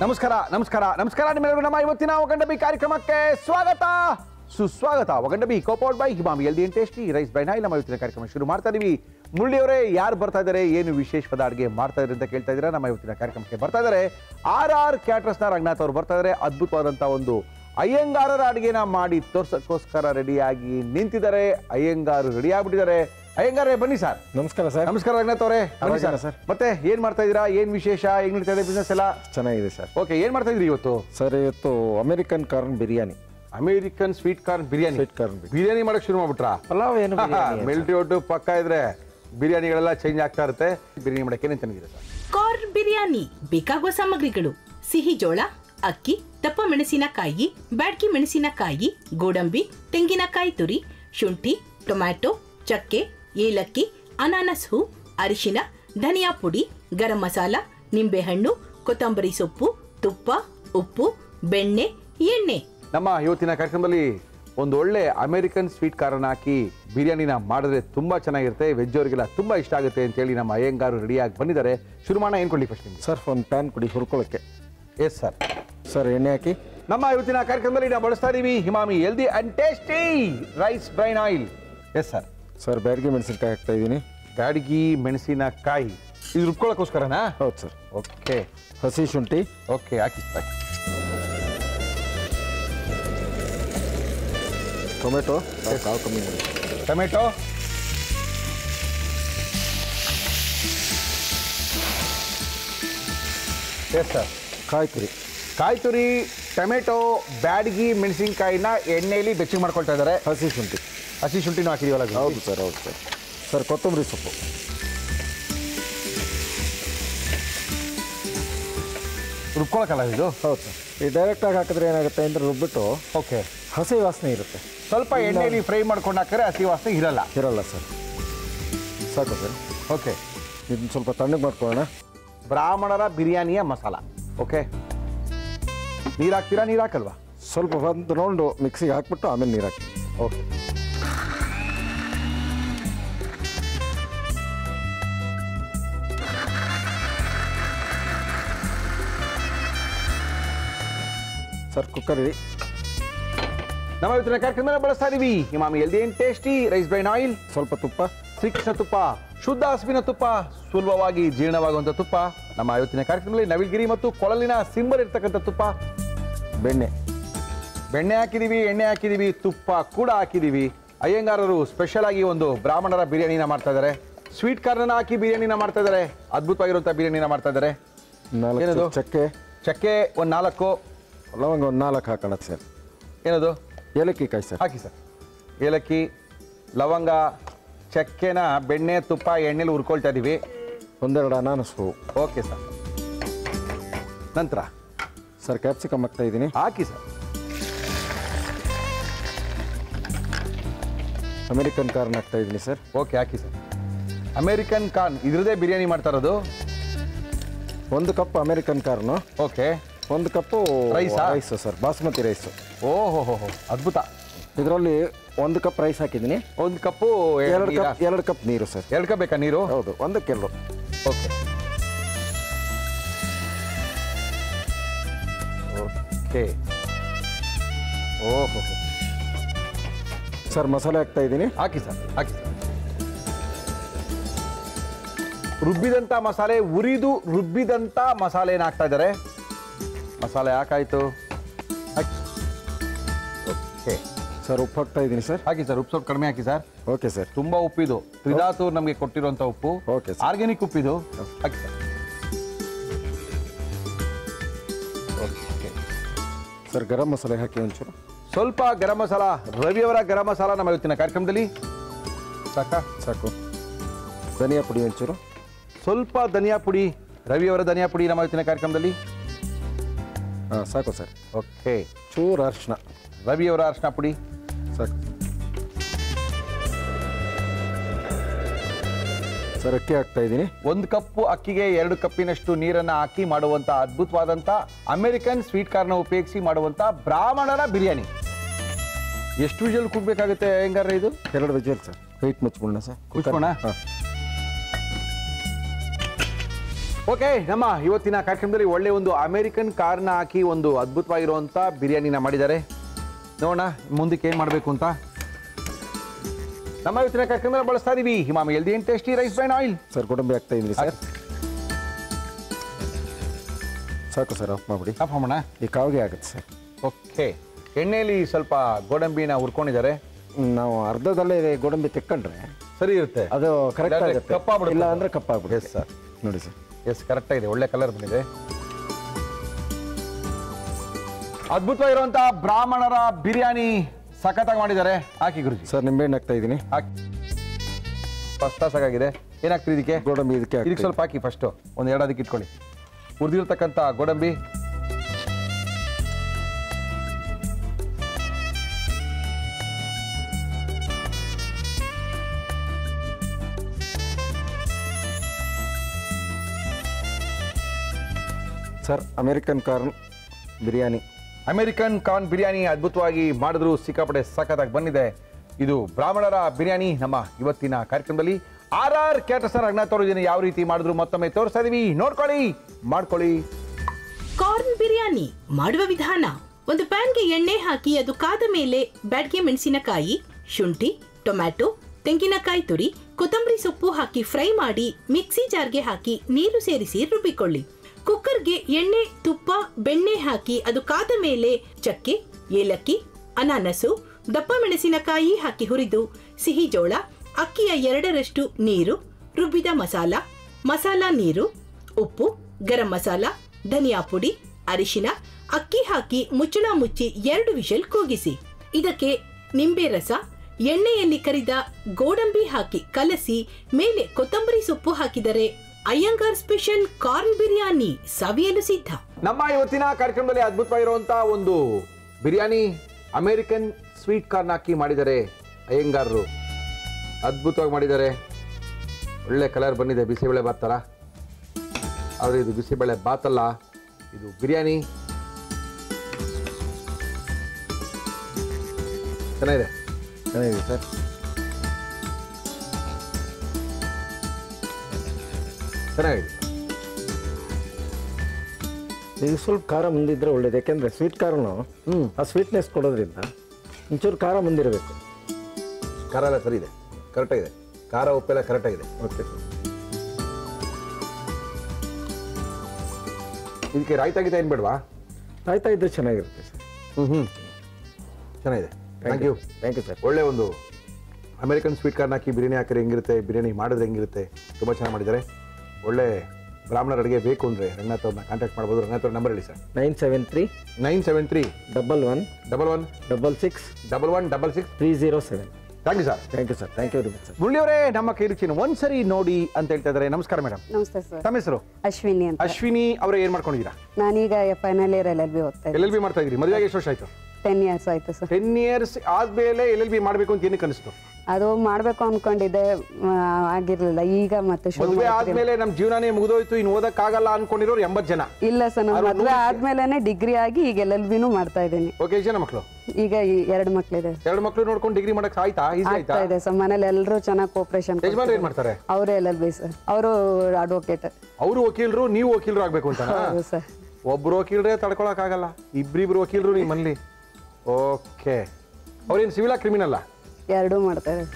ನಮಸ್ಕಾರ ನಮಸ್ಕಾರ ನಮಸ್ಕಾರ ನಿಮ್ಮೆಲ್ಲರಿಗೂ ನಮ್ಮ ಇವತ್ತಿನ ಒಗಂಡಬಿ ಕಾರ್ಯಕ್ರಮಕ್ಕೆ ಸ್ವಾಗತ ಸುಸ್ವಾಗತ ಒಗಂಡಬಿ ಕೋಪೌಟ್ by Emami healthy and tasty rice ಬೈ ನಾಯಿ ನಮ್ಮ ಇವತ್ತಿನ ಕಾರ್ಯಕ್ರಮ ಶುರು ಮಾಡ್ತಾ ಇದೀವಿ ಮುರಳಿಯವರೇ ಯಾರು ಬರ್ತಾ ಇದ್ದಾರೆ ಏನು ವಿಶೇಷವಾದ ಅಡುಗೆ ಮಾಡ್ತಾ ಇದ್ದಾರೆ ಅಂತ ಕೇಳ್ತಾ ಇದ್ದೀರಾ ನಮ್ಮ ಇವತ್ತಿನ ಕಾರ್ಯಕ್ರಮಕ್ಕೆ ಬರ್ತಾ ಇದ್ದಾರೆ ಆರ್ ಆರ್ ಕ್ಯಾಟ್ರಸ್ನ ರಂಗನಾಥ್ ಅವರು ಬರ್ತಾ ಇದ್ದಾರೆ ಅದ್ಭುತವಾದಂಥ ಒಂದು ಅಯ್ಯಂಗಾರರ ಅಡುಗೆನ ಮಾಡಿ ತೋರ್ಸಕ್ಕೋಸ್ಕರ ರೆಡಿಯಾಗಿ ನಿಂತಿದ್ದಾರೆ ಅಯ್ಯಂಗಾರು ರೆಡಿ ಆಗ್ಬಿಟ್ಟಿದ್ದಾರೆ ಅಯ್ಯಂಗಾರೇ ಬನ್ನಿ ಸರ್ ನಮಸ್ಕಾರ ಸರ್ ನಮಸ್ಕಾರ ರಂಗನಾಥ್ ಅವರೇ ಬನ್ನಿ ಆರಾಮಿದ್ದೀರಾ ಸರ್ ಸರ್? ಮತ್ತೆ ಏನ್ ಮಾಡ್ತಾ ಇದ್ದೀರಾ ಏನ್ ವಿಶೇಷ ಹೆಂಗ್ ನಡೀತಾ ಇದೆ ಬಿಸ್ನೆಸ್ ಎಲ್ಲ ಚೆನ್ನಾಗಿದೆ ಸರ್ ಓಕೆ ಏನ್ ಮಾಡ್ತಾ ಇದ್ರಿ ಇವತ್ತು ಸರ್ ಇವತ್ತು American corn biryani American sweet corn biryani sweet corn biryani biryani ಮಾಡಕ್ ಶುರು ಮಾಡ್ಬಿಟ್ರಾ ಪಲಾವ್ ಏನು ಬಿರಿಯಾನಿ ಮಿಲ್ಟ್ರಿ ಒಟ್ಟು ಪಕ್ಕ ಇದ್ರೆ ಬಿರಿಯಾನಿಗಳೆಲ್ಲ ಚೇಂಜ್ ಆಗ್ತಾ ಇರುತ್ತೆ ಬಿರಿಯಾನಿ ಮಾಡಕ್ಕೆ ಏನೇನು ತಂದಿದೆ ಸರ್ ಕಾರ್ನ್ ಬಿರಿಯಾನಿ ಬೇಕಾಗುವ ಸಾಮಗ್ರಿಗಳು ಸಿಹಿ ಜೋಳ ಅಕ್ಕಿ ದಪ್ಪ ಮೆಣಸಿನಕಾಯಿ ಬ್ಯಾಡ್ಗಿ ಮೆಣಸಿನಕಾಯಿ ಗೋಡಂಬಿ ತೆಂಗಿನಕಾಯಿ ತುರಿ ಶುಂಠಿ ಟೊಮ್ಯಾಟೊ ಚಕ್ಕೆ ಏಲಕ್ಕಿ ಅನಾನಸ್ ಹೂ ಅರಿಶಿನ ಧನಿಯಾ ಪುಡಿ ಗರಂ ಮಸಾಲ ನಿಂಬೆಹಣ್ಣು ಕೊತ್ತಂಬರಿ ಸೊಪ್ಪು ತುಪ್ಪ ಉಪ್ಪು ಬೆಣ್ಣೆ ಎಣ್ಣೆ ನಮ್ಮ ಇವತ್ತಿನ ಕಾರ್ಯಕ್ರಮದಲ್ಲಿ ಒಂದು ಒಳ್ಳೆ ಅಮೇರಿಕನ್ ಸ್ವೀಟ್ ಕಾರ್ನ ಹಾಕಿ ಬಿರಿಯಾನಿನ ಮಾಡಿದ್ರೆ ತುಂಬಾ ಚೆನ್ನಾಗಿರುತ್ತೆ ವೆಜ್ ಅವರಿಗೆಲ್ಲ ತುಂಬಾ ಇಷ್ಟ ಆಗುತ್ತೆ ಅಂತೇಳಿ ನಮ್ಮ ಅಯ್ಯಂಗಾರು ರೆಡಿಯಾಗಿ ಬಂದಿದ್ದಾರೆ ಶುರು ಮಾಡೋಣ ಏನ್ ಕೊಡ್ಲಿ ಫಸ್ಟ್ ನಿಮ್ಗೆ ಸರ್ ಒಂದು ಪ್ಯಾನ್ ಕುಡಿ ಹುರ್ಕೊಳ್ಳೋಕ್ಕೆ ಎಸ್ ಸರ್ ಸರ್ ಎಣ್ಣೆ ಹಾಕಿ ನಮ್ಮ ಇವತ್ತಿನ ಕಾರ್ಯಕ್ರಮದಲ್ಲಿ ನಾವು ಬಳಸ್ತಾ ಇದೀವಿ Emami healthy and tasty rice bran oil yes sir sir Byadagi ಮೆಣಸಿನ್ಕಾಯಿ ಹಾಕ್ತಾ ಇದ್ದೀನಿ ಬ್ಯಾಡಗಿ ಮೆಣಸಿನಕಾಯಿ ಇದು ರುಬ್ಕೊಳ್ಳೋಕ್ಕೋಸ್ಕರನಾ ಹೌದು ಸರ್ ಓಕೆ ಹಸಿ ಶುಂಠಿ ಓಕೆ ಹಾಕಿ ಹಾಕಿ ಟೊಮೆಟೊ ಕಾವು ಕಮ್ಮಿ ಮಾಡಿ ಟೊಮೆಟೊ ಎಸ್ ಸರ್ ಕಾಯಿ ತುರಿ ಕಾಯಿ ತುರಿ ಟೊಮೆಟೊ ಬ್ಯಾಡಗಿ ಮೆಣಸಿನಕಾಯಿನ ಎಣ್ಣೆಯಲ್ಲಿ ಬೆಚ್ಚಗೆ ಮಾಡ್ಕೊಳ್ತಾ ಇದ್ದಾರೆ ಹಸಿ ಶುಂಠಿ ಹಸಿ ಶುಂಠಿನೂ ಹಾಕಿದೀವಲ್ಲ ಅದು? ಹೌದು ಸರ್ ಹೌದು ಸರ್ ಸರ್ ಕೊತ್ತಂಬರಿ ಸೊಪ್ಪು ರುಬ್ಕೊಳಕ್ಕಲ್ಲ ಇದು ಹೌದು ಸರ್ ಈ ಡೈರೆಕ್ಟಾಗಿ ಹಾಕಿದ್ರೆ ಏನಾಗುತ್ತೆ ಅಂದರೆ ರುಬ್ಬಿಟ್ಟು ಓಕೆ ಹಸಿ ವಾಸನೆ ಇರುತ್ತೆ ಸ್ವಲ್ಪ ಎಣ್ಣೆಯಲ್ಲಿ ಫ್ರೈ ಮಾಡ್ಕೊಂಡು ಹಾಕಿದ್ರೆ ಹಸಿ ವಾಸನೆ ಇರಲ್ಲ ಇರಲ್ಲ ಸರ್ ಸಾಕು ಸರ್ ಓಕೆ ಇದನ್ನ ಸ್ವಲ್ಪ ತಣ್ಣಗೆ ಮಾಡ್ಕೊಳ್ಳೋಣ ಬ್ರಾಹ್ಮಣರ ಬಿರಿಯಾನಿಯ ಮಸಾಲ ಓಕೆ ನೀರು ಹಾಕ್ತೀರಾ ನೀರು ಹಾಕಲ್ವಾ ಸ್ವಲ್ಪ ಒಂದು ರೌಂಡು ಮಿಕ್ಸಿಗೆ ಹಾಕ್ಬಿಟ್ಟು ಆಮೇಲೆ ನೀರು ಹಾಕಿ ಓಕೆ ಸರ್ ಕುಕ್ಕರ್ ಇಡಿ ನಮ್ಮ ಇವತ್ತಿನ ಕಾರ್ಯಕ್ರಮದಲ್ಲಿ ಬಳಸ್ತಾ ಇದೀವಿ Emami healthy and tasty rice bran oil ಸ್ವಲ್ಪ ತುಪ್ಪ ಶ್ರೀಕೃಷ್ಣ ತುಪ್ಪ ಶುದ್ಧ ಹಸುವಿನ ತುಪ್ಪ ಸುಲಭವಾಗಿ ಜೀರ್ಣವಾಗುವಂಥ ತುಪ್ಪ ನಮ್ಮ ಇವತ್ತಿನ ಕಾರ್ಯಕ್ರಮದಲ್ಲಿ ನವಿಲ್ಗಿರಿ ಮತ್ತು ಕೊಳಲಿನ ಸಿಂಬರ್ ಇರ್ತಕ್ಕಂಥ ತುಪ್ಪ ಬೆಣ್ಣೆ ಬೆಣ್ಣೆ ಹಾಕಿದೀವಿ ಎಣ್ಣೆ ಹಾಕಿದೀವಿ ತುಪ್ಪ ಕೂಡ ಹಾಕಿದೀವಿ ಅಯ್ಯಂಗಾರರು ಸ್ಪೆಷಲ್ ಆಗಿ ಒಂದು ಬ್ರಾಹ್ಮಣರ ಬಿರಿಯಾನಿನ ಮಾಡ್ತಾ ಇದ್ದಾರೆ ಸ್ವೀಟ್ ಕಾರ್ನ ಹಾಕಿ ಬಿರಿಯಾನಿನ ಮಾಡ್ತಾ ಇದ್ದಾರೆ ಅದ್ಭುತವಾಗಿರುವಂಥ ಬಿರಿಯಾನಿನ ಮಾಡ್ತಾ ಇದ್ದಾರೆ ನಾಲ್ಕು ಏನದು? ಚಕ್ಕೆ ಚಕ್ಕೆ ಒಂದು ನಾಲ್ಕು ಲವಂಗ ಒಂದು ನಾಲ್ಕು ಹಾಕೋಣ ಸರ್ ಏನದು ಏಲಕ್ಕಿ ಕಾಯಿ ಸರ್ ಹಾಕಿ ಸರ್ ಏಲಕ್ಕಿ ಲವಂಗ ಚಕ್ಕೆನ ಬೆಣ್ಣೆ ತುಪ್ಪ ಎಣ್ಣೆಲಿ ಹುರ್ಕೊಳ್ತಾ ಇದ್ದೀವಿ ಒಂದೆರಡು ಅನಾನಸ್ ಹೂವು ಓಕೆ ಸರ್ ನಂತರ ಸರ್ ಕ್ಯಾಪ್ಸಿಕಮ್ ಹಾಕ್ತಾ ಇದ್ದೀನಿ ಹಾಕಿ ಸರ್ ಅಮೆರಿಕನ್ ಕಾರ್ನ್ ಹಾಕ್ತಾ ಇದ್ದೀನಿ ಸರ್ ಓಕೆ ಹಾಕಿ ಸರ್ ಅಮೇರಿಕನ್ ಕಾರ್ನ್ ಇದ್ರದೇ ಬಿರಿಯಾನಿ ಮಾಡ್ತಾ ಇರೋದು ಒಂದು ಕಪ್ ಅಮೆರಿಕನ್ ಕಾರ್ನು ಓಕೆ ಒಂದು ಕಪ್ಪು ರೈಸಾ? ರೈಸ್ ಸರ್ ಬಾಸ್ಮತಿ ರೈಸ್ ಓಹೋ ಹೋ ಹೋ ಅದ್ಭುತ ಇದರಲ್ಲಿ ಒಂದು ಕಪ್ ರೈಸ್ ಹಾಕಿದ್ದೀನಿ ಒಂದು ಕಪ್ಪು ಎರಡು ಕಪ್ ಎರಡು ಕಪ್ ನೀರು ಸರ್ ಎರಡು ಕಪ್ ಬೇಕಾ ನೀರು ಹೌದು ಒಂದಕ್ಕೆರಡು ಓಕೆ ಓಕೆ ಓಹೋ ಸರ್ ಮಸಾಲೆ ಹಾಕ್ತಾ ಇದ್ದೀನಿ ಹಾಕಿ ಸರ್ ಹಾಕಿ ಸರ್ ರುಬ್ಬಿದಂಥ ಮಸಾಲೆ ಉರಿದು ರುಬ್ಬಿದಂಥ ಮಸಾಲೆನ ಹಾಕ್ತಾ ಇದ್ದಾರೆ ಮಸಾಲೆ ಹಾಕಾಯ್ತು ಹಾಕಿ ಓಕೆ ಸರ್ ಉಪ್ಪು ಹಾಕ್ತಾ ಇದ್ದೀನಿ ಸರ್ ಹಾಕಿ ಸರ್ ಉಪ್ಪು ಸ್ವಲ್ಪ ಕಡಿಮೆ ಹಾಕಿ ಸರ್ ಓಕೆ ಸರ್ ತುಂಬಾ ಉಪ್ಪಿದು ತ್ರಿಧಾತು ನಮಗೆ ಕೊಟ್ಟಿರುವಂಥ ಉಪ್ಪು Okay, sir. ಆರ್ಗ್ಯಾನಿಕ್ ಉಪ್ಪಿದು ಹಾಕಿ ಸರ್ ಓಕೆ ಸರ್ ಗರಂ ಮಸಾಲೆ ಹಾಕಿ ಒಂಚೂರು ಸ್ವಲ್ಪ ಗರಂ ಮಸಾಲ ರವಿಯವರ ಗರಂ ಮಸಾಲ ನಮ್ಮ ಇವತ್ತಿನ ಕಾರ್ಯಕ್ರಮದಲ್ಲಿ ಸಾಕಾ ಸಾಕು ಧನಿಯಾ ಪುಡಿ ಒಂಚೂರು ಸ್ವಲ್ಪ ಧನಿಯಾ ಪುಡಿ ರವಿಯವರ ಧನಿಯಾ ಪುಡಿ ನಮ್ಮ ಇವತ್ತಿನ ಕಾರ್ಯಕ್ರಮದಲ್ಲಿ ಹಾಂ ಸಾಕು ಸರ್ ಓಕೆ ಚೂರು ಅರಿಶಿನ ರವಿಯವರ ಅರ್ಶಿನ ಪುಡಿ ಸಾಕು ಸರ್ ಅಕ್ಕಿ ಹಾಕ್ತಾ ಇದ್ದೀನಿ ಒಂದು ಕಪ್ಪು ಅಕ್ಕಿಗೆ ಎರಡು ಕಪ್ಪಿನಷ್ಟು ನೀರನ್ನು ಹಾಕಿ ಮಾಡುವಂಥ ಅದ್ಭುತವಾದಂಥ ಅಮೆರಿಕನ್ ಸ್ವೀಟ್ ಕಾರ್ನ ಉಪಯೋಗಿಸಿ ಮಾಡುವಂಥ ಬ್ರಾಹ್ಮಣರ ಬಿರಿಯಾನಿ ಎಷ್ಟು ವಿಜಲ್ ಕೂಗ್ಬೇಕಾಗುತ್ತೆ ಹೆಂಗಾರ ಇದು ಎರಡು ವಿಜಲ್ ಸರ್ ವೆಯ್ಟ್ ಮುಚ್ಬಿಡೋಣ ಸರ್ ಮುಚ್ಬೋಣ? ಹಾಂ ಓಕೆ ನಮ್ಮ ಇವತ್ತಿನ ಕಾರ್ಯಕ್ರಮದಲ್ಲಿ ಒಳ್ಳೆ ಒಂದು ಅಮೆರಿಕನ್ ಕಾರ್ನ ಹಾಕಿ ಒಂದು ಅದ್ಭುತವಾಗಿರುವಂಥ ಬಿರಿಯಾನಿನ ಮಾಡಿದ್ದಾರೆ ನೋಡೋಣ ಮುಂದಕ್ಕೆ ಏನು ಮಾಡಬೇಕು ಅಂತ ನಮ್ಮ ಇವತ್ತಿನ ಕಾರ್ಯಕ್ರಮದಲ್ಲಿ ಬಳಸ್ತಾ ಇದೀವಿ Emami healthy and tasty rice bran oil sir ಗೋಡಂಬಿ ಹಾಕ್ತಾ ಇದ್ದೀನಿ ಸರ್ ಸಾಕು ಸರ್ ಆಫ್ ಮಾಡಿಬಿಡಿ ಮಾಡೋಣ ಈ ಕಾವಿಗೆ ಆಗುತ್ತೆ ಸರ್ ಓಕೆ ಎಣ್ಣೆಯಲ್ಲಿ ಸ್ವಲ್ಪ ಗೋಡಂಬಿನ ಹುರ್ಕೊಂಡಿದ್ದಾರೆ ನಾವು ಅರ್ಧದಲ್ಲೇ ಗೋಡಂಬಿ ತೆಕ್ಕೊಂಡ್ರೆ ಸರಿ ಇರುತ್ತೆ ಅದು ಕರೆಕ್ಟ್ ಇಲ್ಲಾಂದ್ರೆ ಆಗುತ್ತೆ ಕಪ್ಪಾಗ್ಬಿಡುತ್ತೆ. ಇಲ್ಲ ಅಂದ್ರೆ ಕಪ್ಪಾಗ್ಬಿಡುತ್ತೆ Yes, sir. ನೋಡಿ ಸರ್ ಎಸ್ ಕರೆಕ್ಟ್ ಆಗಿದೆ ಒಳ್ಳೆ ಕಲರ್ ಬಂದಿದೆ ಅದ್ಭುತವಾಗಿರುವಂಥ ಬ್ರಾಹ್ಮಣರ ಬಿರಿಯಾನಿ ಸಖತ್ತಾಗಿ ಮಾಡಿದ್ದಾರೆ ಹಾಕಿ ಗುರುಜಿ ಸರ್ ನಿಂಬೆಹಣ್ಣು ಹಾಕ್ತಾ ಇದ್ದೀನಿ ಹಾಕಿ ಫಸ್ಟ್ ಆಗಿದೆ ಏನಾಗ್ತದೆ ಇದಕ್ಕೆ ಗೋಡಂಬಿ ಇದಕ್ಕೆ ಇದಕ್ಕೆ ಹಾಕ್ತಾ ಸ್ವಲ್ಪ ಹಾಕಿ ಫಸ್ಟು ಒಂದು ಎರಡು ಅದಕ್ಕೆ ಇಟ್ಕೊಳ್ಳಿ ಹುರಿದಿರ್ತಕ್ಕಂಥ ಗೋಡಂಬಿ sir American corn biryani American corn biryani ಅದ್ಭುತವಾಗಿ ಮಾಡಿದ್ರು ಸಿಕ್ಕಾಪಟ್ಟೆ ಸಖತ್ತಾಗಿ ಬಂದಿದೆ ಇದು ಬ್ರಾಹ್ಮಣರ ಬಿರಿಯಾನಿ ನಮ್ಮ ಇವತ್ತಿನ ಕಾರ್ಯಕ್ರಮದಲ್ಲಿ ಆರ್ ಆರ್ ಕ್ಯಾಟರ್ಸನ್ ರಂಗನಾಥ್ ಅವರು ಇದನ್ನ ಯಾವ ರೀತಿ ಮಾಡಿದ್ರು ಮತ್ತೊಮ್ಮೆ ತೋರಿಸ್ತಾ ಇದೀವಿ ನೋಡ್ಕೊಳ್ಳಿ ಮಾಡ್ಕೊಳ್ಳಿ ಕಾರ್ನ್ ಬಿರಿಯಾನಿ ಮಾಡುವ ವಿಧಾನ ಒಂದು ಪ್ಯಾನ್ಗೆ ಎಣ್ಣೆ ಹಾಕಿ ಅದು ಕಾದ ಮೇಲೆ ಬ್ಯಾಡ್ಗೆ ಮೆಣಸಿನಕಾಯಿ ಶುಂಠಿ ಟೊಮ್ಯಾಟೊ ತೆಂಗಿನಕಾಯಿ ತುರಿ ಕೊತ್ತಂಬರಿ ಸೊಪ್ಪು ಹಾಕಿ ಫ್ರೈ ಮಾಡಿ ಮಿಕ್ಸಿ ಜಾರ್ಗೆ ಹಾಕಿ ನೀರು ಸೇರಿಸಿ ರುಬ್ಬಿಕೊಳ್ಳಿ ಕುಕ್ಕರ್ಗೆ ಎಣ್ಣೆ ತುಪ್ಪ ಬೆಣ್ಣೆ ಹಾಕಿ ಅದು ಕಾದ ಮೇಲೆ ಚಕ್ಕೆ ಏಲಕ್ಕಿ ಅನಾನಸು ದಪ್ಪ ಮೆಣಸಿನಕಾಯಿ ಹಾಕಿ ಹುರಿದು ಸಿಹಿ ಜೋಳ ಅಕ್ಕಿಯ ಎರಡರಷ್ಟು ನೀರು ರುಬ್ಬಿದ ಮಸಾಲ ಮಸಾಲ ನೀರು ಉಪ್ಪು ಗರಂ ಮಸಾಲ ಧನಿಯಾ ಪುಡಿ ಅರಿಶಿನ ಅಕ್ಕಿ ಹಾಕಿ ಮುಚ್ಚಳ ಮುಚ್ಚಿ ಎರಡು ವಿಷಲ್ ಕೂಗಿಸಿ ಇದಕ್ಕೆ ನಿಂಬೆ ರಸ ಎಣ್ಣೆಯಲ್ಲಿ ಕರಿದ ಗೋಡಂಬಿ ಹಾಕಿ ಕಲಸಿ ಮೇಲೆ ಕೊತ್ತಂಬರಿ ಸೊಪ್ಪು ಹಾಕಿದರೆ ಅಯ್ಯಂಗಾರ್ ಸ್ಪೆಷಲ್ ಕಾರ್ನ್ ಬಿರಿಯಾನಿ ಸವಿಯಲು ಸಿದ್ಧ ನಮ್ಮ ಇವತ್ತಿನ ಕಾರ್ಯಕ್ರಮದಲ್ಲಿ ಅದ್ಭುತವಾಗಿರುವಂತಹ ಒಂದು ಬಿರಿಯಾನಿ ಅಮೆರಿಕನ್ ಸ್ವೀಟ್ ಕಾರ್ನ್ ಹಾಕಿ ಮಾಡಿದ್ದಾರೆ ಅಯ್ಯಂಗಾರರು ಅದ್ಭುತವಾಗಿ ಮಾಡಿದ್ದಾರೆ ಒಳ್ಳೆ ಕಲರ್ ಬಂದಿದೆ ಬಿಸಿಬೇಳೆ ಬಾತ್ ಥರ ಆದರೆ ಇದು ಬಿಸಿಬೇಳೆ ಬಾತ್ ಅಲ್ಲ ಇದು ಬಿರಿಯಾನಿ ಚೆನ್ನಾಗಿದೆ ಚೆನ್ನಾಗಿದೆ ಸರ್ ಚೆನ್ನಾಗಿದೆ ಇದು ಸ್ವಲ್ಪ ಖಾರ ಮುಂದಿದ್ರೆ ಒಳ್ಳೇದು ಯಾಕೆಂದ್ರೆ ಸ್ವೀಟ್ ಖಾರನು ಹ್ಮ್. ಆ ಸ್ವೀಟ್ನೆಸ್ ಕೊಡೋದ್ರಿಂದ ಒಂಚೂರು ಖಾರ ಮುಂದಿರಬೇಕು ಖಾರ ಎಲ್ಲ ಸರಿ ಇದೆ ಕರೆಕ್ಟಾಗಿದೆ ಖಾರ ಉಪ್ಪೆಲ್ಲ ಕರೆಕ್ಟಾಗಿದೆ ಓಕೆ ಸರ್ ಇದಕ್ಕೆ ರಾಯ್ತ ಗೀತ ಏನು ಬೇಡವಾ ಆಯ್ತಾ ಇದ್ರೆ ಚೆನ್ನಾಗಿರುತ್ತೆ ಸರ್ ಹ್ಞೂ ಹ್ಞೂ ಚೆನ್ನಾಗಿದೆ thank you thank you sir ಒಳ್ಳೆ ಒಂದು ಅಮೆರಿಕನ್ ಸ್ವೀಟ್ ಕಾರ್ನ್ ಹಾಕಿ ಬಿರಿಯಾನಿ ಹಾಕಿದ್ರೆ ಹೆಂಗಿರುತ್ತೆ ಬಿರಿಯಾನಿ ಮಾಡಿದ್ರೆ ಹೆಂಗಿರುತ್ತೆ ತುಂಬ ಚೆನ್ನಾಗಿ ಮಾಡಿದ್ದಾರೆ ಒಳ್ಳೆ ಬ್ರಾಹ್ಮಣರ ಅಡುಗೆ ಬೇಕು ಅಂದರೆ ರಂಗನಾಥ್ ಅವ್ರನ್ನ ಕಾಂಟ್ಯಾಕ್ಟ್ ಮಾಡ್ಬೋದು ರಂಗನಾಥ್ ಅವ್ರ ನಂಬರ್ ಹೇಳಿ sir nine seven three nine seven three double one double one double six double one double six three zero seven thank you sir thank you sir thank you very much sir ಮುರಳಿಯವರೇ ನಮ್ಮ ಕೈ ರುಚಿನ ಒಂದ್ಸರಿ ನೋಡಿ ಅಂತ ಹೇಳ್ತಾ ಇದ್ದಾರೆ ನಮಸ್ಕಾರ madam ನಮಸ್ತೆ ಸರ್ ತಮ್ಮ ಹೆಸರು ಅಶ್ವಿನಿ ಅಂತ ಅಶ್ವಿನಿ ಅವರೇ ಏನು ಮಾಡ್ಕೊಂಡಿದ್ದೀರಾ ನಾನೀಗ final year L L B ಓದ್ತಾ ಎಲ್ ಇದ್ದೀನಿ ಎಲ್ ಬಿ ಮಾಡ್ತಾ ಇದ್ದೀರಿ ಮದುವೆಗೆ ಎಷ್ಟು ವರ್ಷ ಆಯಿತು ಟೆನ್ ಇಯರ್ಸ್ ಆಯ್ತು ಸರ್ ಟೆನ್ ಇಯರ್ಸ್ ಆದ್ಮೇಲೆ ಎಲ್ ಎಲ್ ಬಿ ಮಾಡಬೇಕು ಅಂತ ಏನಕ್ಕೆ ಅನಿಸ್ತು ಅದು ಮಾಡಬೇಕು ಅನ್ಕೊಂಡಿದ್ದೆ ಆ, ಆಗಿರ್ಲಿಲ್ಲ ಈಗ ಮತ್ತೆ ಶುರು ಮದುವೆ ಮಾಡ್ತಿದ್ದೀನಿ. ಆದ್ಮೇಲೆ ನಮ್ಮ ಜೀವನನೇ ಮುಗಿದೋಯ್ತು ಇನ್ನು ಓದಕ್ಕಾಗಲ್ಲ ಅನ್ಕೊಂಡಿರೋರು ಎಂಬತ್ತು ಜನ ಇಲ್ಲ ಸರ್ ನಾನು ಅವ್ರು ಮದುವೆ ನೂರಕ್ಕೆ- ಆದ್ಮೇಲೆನೆ ಡಿಗ್ರಿ ಆಗಿ ಈಗ ಎಲ್ ಎಲ್ ಬಿನೂ ಮಾಡ್ತಾ ಇದ್ದೀನಿ ಓಕೆ ಎಷ್ಟು ಜನ ಮಕ್ಕಳು ಈಗ ಈ ಎರಡು ಮಕ್ಳಿದೆ ಎರಡು ಮಕ್ಕಳು ನೋಡ್ಕೊಂಡು ಡಿಗ್ರಿ ಮಾಡಕ್ ಆಯ್ತಾ ಈಸಿ ಆಯ್ತಾ ಆಗ್ತಾ ಇದೆ ಸರ್ ಮನೇಲಿ ಎಲ್ಲರೂ ಚೆನ್ನಾಗಿ ಕೋಪರೇಷನ್ ಯಜಮಾನ್ರು ಏನ್ ಮಾಡ್ತಾರೆ ಅವರೇ ಎಲ್ ಎಲ್ ಬಿ ಸರ್ ಅವರು ಅಡ್ವೊಕೇಟ್ ಅವರು ವಕೀಲರು ನೀವು ವಕೀಲರು ಆಗ್ಬೇಕು ಅಂತ ಹೌದು ಸರ್ ಒಬ್ರು ವಕೀಲರೇ ತಡ್ಕೊಳಕ್ ಆಗಲ್ಲ ಇಬ್ರಿಬ್ರು ವಕೀಲರು ನಿಮ್ಮ ಮನೇಲಿ ಓಕೆ ಅವ್ರೇನು ಸಿವಿಲಾ ಕ್ರಿಮಿನಲ್ಲ ಎರಡೂ ಮಾಡ್ತಾ ಇದೆ